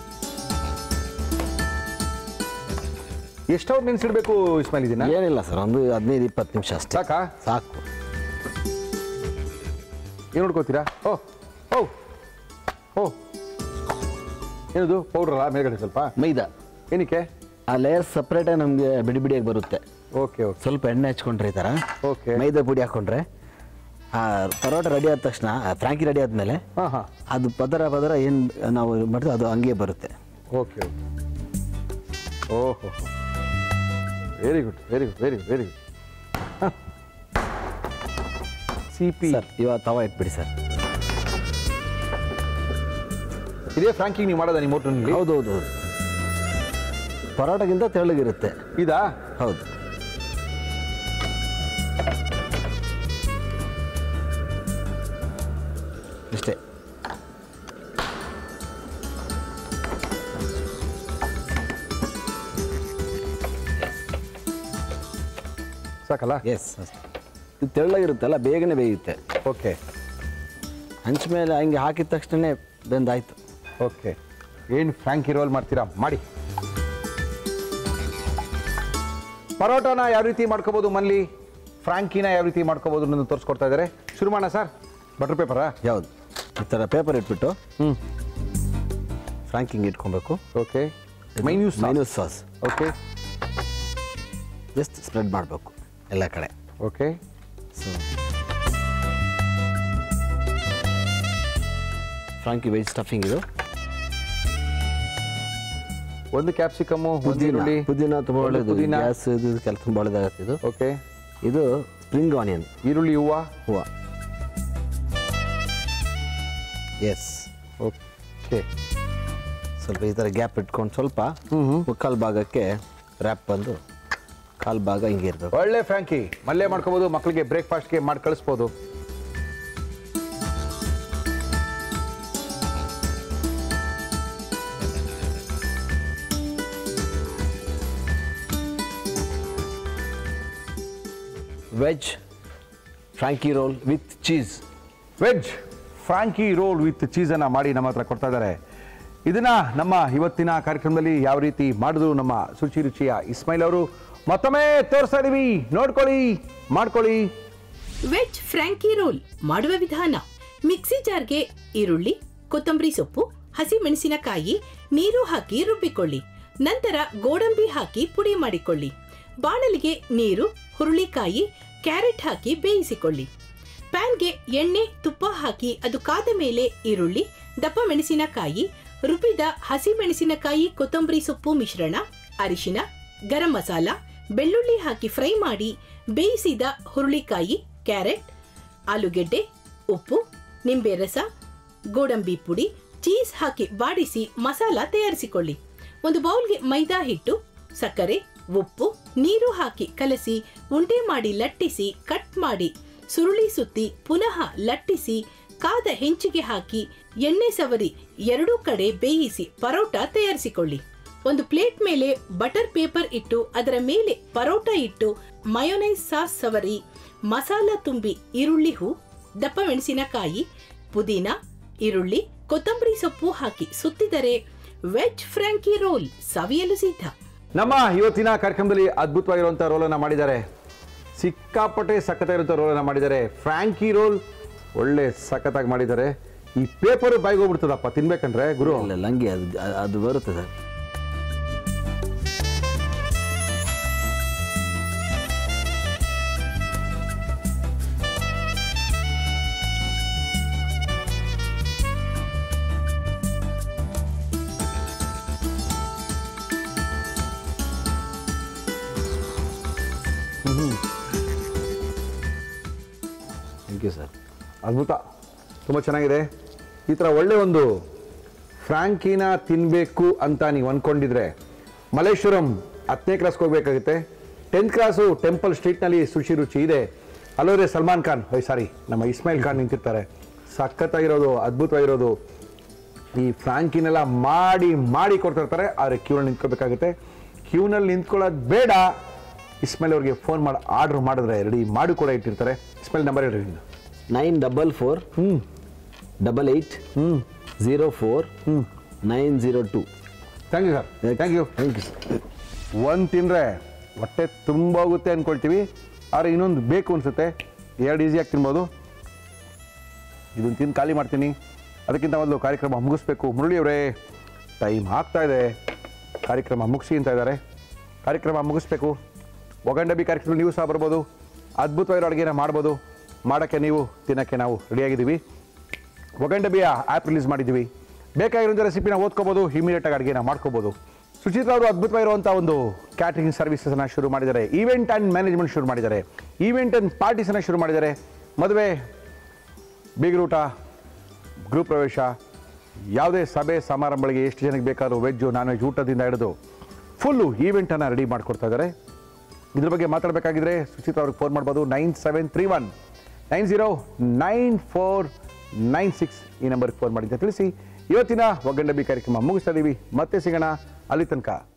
ಎಷ್ಟವ್ರು ನೆನ್ಸಿಡ್ಬೇಕು ಇಸ್ಮಾಯಿಲ್ ಇದನ್ನ ಏನಿಲ್ಲ ಸರ್ ಒಂದು ಹದಿನೈದು ಇಪ್ಪತ್ತು ನಿಮಿಷ ಅಷ್ಟೇ ಸಾಕಾ ಸಾಕು ಏನು ನೋಡ್ಕೋತೀರಾ ಓ ಓ ಓ ಏನದು ಪೌಡ್ರಲ್ಲ ಮೇಲ್ಗಡೆ ಸ್ವಲ್ಪ ಮೈದಾ ಏನಕ್ಕೆ ಆ ಲೇಯರ್ ಸಪ್ರೇಟೇ ನಮಗೆ ಬಿಡಿ ಬಿಡಿಯಾಗಿ ಬರುತ್ತೆ ಓಕೆ ಓಕೆ ಸ್ವಲ್ಪ ಎಣ್ಣೆ ಹಚ್ಕೊಂಡ್ರೆ ಈ ಥರ Okay. ಮೈದಾ ಪುಡಿ ಹಾಕ್ಕೊಂಡ್ರೆ ಆ ಪರೋಟ ರೆಡಿ ಆದ ತಕ್ಷಣ ಆ ಫ್ರಾಂಕಿ ರೆಡಿ ಆದಮೇಲೆ ಹಾಂ ಹಾಂ ಅದು ಪದರ ಪದರ ಏನು ನಾವು ಮಾಡಿದ್ರೆ ಅದು ಹಂಗೆ ಬರುತ್ತೆ ಓಕೆ ಓಕೆ ಓಹೋ very good very good very good very good C P sir ಇವಾಗ ತವ ಇಟ್ಬಿಡಿ ಸರ್ ಇದೇ ಫ್ರಾಂಕಿಂಗ್ ನೀವು ಮಾಡೋದ ನಿಮ್ಮ ಹೋಟ್ಲಲ್ಲಿ ಹೌದು ಹೌದು ಹೌದು ಪರೋಟಗಿಂತ ತೆಳ್ಳಗಿರುತ್ತೆ ಇದಾ ಹೌದು ಇಷ್ಟೇ ಸಾಕಲ್ಲ ಎಸ್ ಇದು ತೆಳ್ಳಗಿರುತ್ತಲ್ಲ ಬೇಗನೆ ಬೇಯುತ್ತೆ ಓಕೆ ಹಂಚ ಮೇಲೆ ಹಂಗೆ ಹಾಕಿದ ತಕ್ಷಣ ಬೆಂದಾಯ್ತು ಓಕೆ ಏನು ಫ್ರಾಂಕಿ ರೋಲ್ ಮಾಡ್ತೀರಾ ಮಾಡಿ ಪರೋಟಾನ ಯಾವ ರೀತಿ ಮಾಡ್ಕೋಬೋದು ಮನೇಲಿ ಫ್ರಾಂಕಿನ ಯಾವ ರೀತಿ ಮಾಡ್ಕೋಬೋದು ಅನ್ನೋದು ತೋರಿಸ್ಕೊಡ್ತಾ ಇದ್ದಾರೆ ಶುರು ಮಾಡೋಣ ಸರ್ ಬಟರ್ ಪೇಪರಾ ಯಾವುದು ಈ ಥರ ಪೇಪರ್ ಇಟ್ಬಿಟ್ಟು ಹ್ಞೂ ಫ್ರಾಂಕಿಂಗ್ ಇಟ್ಕೊಬೇಕು okay mayonnaise mayonnaise sauce okay just spread ಮಾಡಬೇಕು ಎಲ್ಲ ಕಡೆ okay so Frankie veg stuffing ಇದು ಒಂದು ಕ್ಯಾಪ್ಸಿಕಮ್ಮು ಒಂದು ಪುದೀನ ಈರುಳ್ಳಿ ಪುದೀನ ತುಂಬ ಒಂದು ಒಳ್ಳೇದು ಪುದೀನ ಗ್ಯಾಸ್ ಇದು ಕೆಲ ತುಂಬ ಒಳ್ಳೇದಾಗತ್ತೆ ಇದು ಓಕೆ ಇದು ಸ್ಪ್ರಿಂಗ್ ಆನಿಯನ್ ಈರುಳ್ಳಿ ಹೂವು ಹೂವು ಎಸ್ ಓಕೆ ಸ್ವಲ್ಪ ಈ ಥರ ಗ್ಯಾಪ್ ಇಟ್ಕೊಂಡು ಸ್ವಲ್ಪ ಮುಕ್ಕಾಲು ಭಾಗಕ್ಕೆ ರ್ಯಾಪ್ ಬಂದು ಕಾಲು ಭಾಗ ಹಿಂಗೆ ಇರಬೇಕು ಒಳ್ಳೆ ಫ್ರಾಂಕಿ ಮಲ್ಲೇ ಮಾಡ್ಕೋಬೋದು ಮಕ್ಕಳಿಗೆ ಬ್ರೇಕ್ಫಾಸ್ಟ್ಗೆ ಮಾಡಿ ಕಳಿಸ್ಬೋದು veg Frankie roll with cheese veg Frankie roll with ಚೀಸನ್ನು ಮಾಡಿ ನಮ್ಮ ಹತ್ರ ಕೊಡ್ತಾ ಇದ್ದಾರೆ ಇದನ್ನ ನಮ್ಮ ಇವತ್ತಿನ ಕಾರ್ಯಕ್ರಮದಲ್ಲಿ ಯಾವ ರೀತಿ ಮಾಡಿದ್ರು ನಮ್ಮ ಶುಚಿ ರುಚಿಯ ಇಸ್ಮಾಯಿಲ್ ಅವರು ಮತ್ತೊಮ್ಮೆ ತೋರಿಸ್ತಾ ಇದೀವಿ ನೋಡ್ಕೊಳ್ಳಿ ಮಾಡ್ಕೊಳ್ಳಿ ವೆಜ್ ಫ್ರಾಂಕಿ ರೋಲ್ ಮಾಡುವ ವಿಧಾನ ಮಿಕ್ಸಿ ಜಾರ್ಗೆ ಈರುಳ್ಳಿ ಕೊತ್ತಂಬರಿ ಸೊಪ್ಪು ಹಸಿ ಮೆಣಸಿನಕಾಯಿ ನೀರು ಹಾಕಿ ರುಬ್ಬಿಕೊಳ್ಳಿ ನಂತರ ಗೋಡಂಬಿ ಹಾಕಿ ಪುಡಿ ಮಾಡಿಕೊಳ್ಳಿ ಬಾಣಲಿಗೆ ನೀರು ಹುರುಳಿಕಾಯಿ ಕ್ಯಾರೆಟ್ ಹಾಕಿ ಬೇಯಿಸಿಕೊಳ್ಳಿ ಪ್ಯಾನ್ಗೆ ಎಣ್ಣೆ ತುಪ್ಪ ಹಾಕಿ ಅದು ಕಾದ ಮೇಲೆ ಈರುಳ್ಳಿ ದಪ್ಪ ಮೆಣಸಿನಕಾಯಿ ರುಬ್ಬಿದ ಹಸಿ ಮೆಣಸಿನಕಾಯಿ ಕೊತ್ತಂಬರಿ ಸೊಪ್ಪು ಮಿಶ್ರಣ ಅರಿಶಿನ ಗರಂ ಮಸಾಲ ಬೆಳ್ಳುಳ್ಳಿ ಹಾಕಿ ಫ್ರೈ ಮಾಡಿ ಬೇಯಿಸಿದ ಹುರುಳಿಕಾಯಿ ಕ್ಯಾರೆಟ್ ಆಲೂಗೆಡ್ಡೆ ಉಪ್ಪು ನಿಂಬೆ ರಸ ಗೋಡಂಬಿ ಪುಡಿ ಚೀಸ್ ಹಾಕಿ ಬಾಡಿಸಿ ಮಸಾಲ ತಯಾರಿಸಿಕೊಳ್ಳಿ ಒಂದು ಬೌಲ್ಗೆ ಮೈದಾ ಹಿಟ್ಟು ಸಕ್ಕರೆ ಉಪ್ಪು ನೀರು ಹಾಕಿ ಕಲಸಿ ಉಂಡೆ ಮಾಡಿ ಲಟ್ಟಿಸಿ ಕಟ್ ಮಾಡಿ ಸುರುಳಿ ಸುತ್ತಿ ಪುನಃ ಲಟ್ಟಿಸಿ ಕಾದ ಹೆಂಚಿಗೆ ಹಾಕಿ ಎಣ್ಣೆ ಸವರಿ ಎರಡೂ ಕಡೆ ಬೇಯಿಸಿ ಪರೋಟ ತಯಾರಿಸಿಕೊಳ್ಳಿ ಒಂದು ಪ್ಲೇಟ್ ಮೇಲೆ ಬಟರ್ ಪೇಪರ್ ಇಟ್ಟು ಅದರ ಮೇಲೆ ಪರೋಟ ಇಟ್ಟು ಮಯೋನೈಸ್ ಸಾಸ್ ಸವರಿ ಮಸಾಲ ತುಂಬಿ ಈರುಳ್ಳಿ ಹೂ ದಪ್ಪ ಮೆಣಸಿನಕಾಯಿ ಪುದೀನ ಈರುಳ್ಳಿ ಕೊತ್ತಂಬರಿ ಸೊಪ್ಪು ಹಾಕಿ ಸುತ್ತಿದರೆ ವೆಜ್ ಫ್ರಾಂಕಿ ರೋಲ್ ಸವಿಯಲು ಸಿದ್ಧ ನಮ್ಮ ಇವತ್ತಿನ ಕಾರ್ಯಕ್ರಮದಲ್ಲಿ ಅದ್ಭುತವಾಗಿರುವಂಥ ರೋಲನ್ನು ಮಾಡಿದ್ದಾರೆ ಸಿಕ್ಕಾಪಟ್ಟೆ ಸಖತ್ತಾಗಿರುತ್ತೆ ರೋಲನ್ನ ಮಾಡಿದ್ದಾರೆ ಫ್ರಾಂಕಿ ರೋಲ್ ಒಳ್ಳೆ ಸಖತ್ತಾಗಿ ಮಾಡಿದ್ದಾರೆ ಈ ಪೇಪರ್ ಬಾಯಿಗೆ ಹೋಗ್ಬಿಡ್ತದಪ್ಪ ತಿನ್ಬೇಕಂದ್ರೆ ಗುರು ಇಲ್ಲ ಲಂಗಿ ಅದು ಅದು ಬರುತ್ತೆ ಸರ್ ಥ್ಯಾಂಕ್ ಯು ಸರ್ ಅದ್ಭುತ ತುಂಬ ಚೆನ್ನಾಗಿದೆ ಈ ಥರ ಒಳ್ಳೆ ಒಂದು ಫ್ರಾಂಕಿನ ತಿನ್ನಬೇಕು ಅಂತ ನೀವು ಅಂದ್ಕೊಂಡಿದ್ರೆ ಮಲ್ಲೇಶ್ವರಂ ಹತ್ತನೇ ಕ್ಲಾಸ್ಗೆ ಹೋಗ್ಬೇಕಾಗುತ್ತೆ ಟೆಂತ್ ಕ್ಲಾಸು ಟೆಂಪಲ್ ಸ್ಟ್ರೀಟ್ನಲ್ಲಿ ಸುಶಿ ರುಚಿ ಇದೆ ಅಲ್ಲೋರೆ ಸಲ್ಮಾನ್ ಖಾನ್ ಓಯ್ ಸಾರಿ ನಮ್ಮ ಇಸ್ಮಾಯಿಲ್ ಖಾನ್ ನಿಂತಿರ್ತಾರೆ ಸಖತ್ತಾಗಿರೋದು ಅದ್ಭುತವಾಗಿರೋದು ಈ ಫ್ರಾಂಕಿನೆಲ್ಲ ಮಾಡಿ ಮಾಡಿ ಕೊಡ್ತಿರ್ತಾರೆ ಆದರೆ ಕ್ಯೂನಲ್ಲಿ ನಿಂತ್ಕೋಬೇಕಾಗುತ್ತೆ ಕ್ಯೂನಲ್ಲಿ ನಿಂತ್ಕೊಳ್ಳೋದು ಬೇಡ ಇಸ್ಮಾಯಿಲ್ ಅವ್ರಿಗೆ ಫೋನ್ ಮಾಡಿ ಆರ್ಡ್ರ್ ಮಾಡಿದ್ರೆ ರೆಡಿ ಮಾಡಿ ಕೂಡ ಇಟ್ಟಿರ್ತಾರೆ ಇಸ್ಮಾಯಿಲ್ ನಂಬರ್ ಹೇಳ್ರಿ ನಿಮ್ದು. Nine double four double eight zero four nine zero two thank you sir thank you thank you sir ಒಂದು ತಿಂದರೆ ಹೊಟ್ಟೆ ತುಂಬ ಹೋಗುತ್ತೆ ಅಂದ್ಕೊಳ್ತೀವಿ ಆದರೆ ಇನ್ನೊಂದು ಬೇಕು ಅನಿಸುತ್ತೆ ಎರಡು ಈಸಿಯಾಗಿ ತಿನ್ಬೋದು ಇದನ್ನು ತಿಂದು ಖಾಲಿ ಮಾಡ್ತೀನಿ ಅದಕ್ಕಿಂತ ಮೊದಲು ಕಾರ್ಯಕ್ರಮ ಮುಗಿಸ್ಬೇಕು ಮುರಳಿಯವರೇ ಟೈಮ್ ಆಗ್ತಾ ಇದೆ ಕಾರ್ಯಕ್ರಮ ಮುಗಿಸಿ ಅಂತ ಇದ್ದಾರೆ ಕಾರ್ಯಕ್ರಮ ಮುಗಿಸ್ಬೇಕು ಒಗಂಡಬಿ ಕಾರ್ಯಕ್ರಮ ನೀವು ಸಹ ಬರ್ಬೋದು ಅದ್ಭುತವಾಗಿರೋ ಅಡುಗೆನ ಮಾಡ್ಬೋದು ಮಾಡೋಕ್ಕೆ ನೀವು ತಿನ್ನೋಕ್ಕೆ ನಾವು ರೆಡಿಯಾಗಿದ್ದೀವಿ ಒಗಂಡಬಿಯ ಆ್ಯಪ್ ರಿಲೀಸ್ ಮಾಡಿದ್ದೀವಿ ಬೇಕಾಗಿರೋ ರೆಸಿಪಿನ ಓದ್ಕೋಬೋದು ಇಮಿಡಿಯೇಟಾಗಿ ಅಡುಗೆನ ಮಾಡ್ಕೋಬೋದು ಸುಚಿತ್ರ ಅವರು ಅದ್ಭುತವಾಗಿರುವಂಥ ಒಂದು ಕ್ಯಾಟ್ರಿಂಗ್ ಸರ್ವಿಸಸ್ನ ಶುರು ಮಾಡಿದ್ದಾರೆ ಈವೆಂಟ್ ಆ್ಯಂಡ್ ಮ್ಯಾನೇಜ್ಮೆಂಟ್ ಶುರು ಮಾಡಿದ್ದಾರೆ ಈವೆಂಟ್ ಆ್ಯಂಡ್ ಪಾರ್ಟೀಸನ್ನು ಶುರು ಮಾಡಿದ್ದಾರೆ ಮದುವೆ ಬೀಗರೂಟ ಗೃಹ ಪ್ರವೇಶ ಯಾವುದೇ ಸಭೆ ಸಮಾರಂಭಗಳಿಗೆ ಎಷ್ಟು ಜನಕ್ಕೆ ಬೇಕಾದ್ರೂ ವೆಜ್ಜು ನಾನ್ ವೆಜ್ ಊಟದಿಂದ ಹಿಡಿದು ಫುಲ್ಲು ಈವೆಂಟನ್ನು ರೆಡಿ ಮಾಡಿಕೊಡ್ತಾ ಇದ್ದಾರೆ ಇದ್ರ ಬಗ್ಗೆ ಮಾತಾಡಬೇಕಾಗಿದ್ರೆ ಸುಚಿತ್ರ ಅವ್ರಿಗೆ ಫೋನ್ ಮಾಡ್ಬೋದು nine seven three one nine zero nine four nine six ಈ ನಂಬರ್ಗೆ ಫೋನ್ ಮಾಡಿ ಅಂತ ತಿಳಿಸಿ ಇವತ್ತಿನ ಒಗ್ಗಂಡಬಿ ಕಾರ್ಯಕ್ರಮ ಮುಗಿಸ್ತಾ ಇದ್ದೀವಿ ಮತ್ತೆ ಸಿಗೋಣ ಅಲ್ಲಿ ತನಕ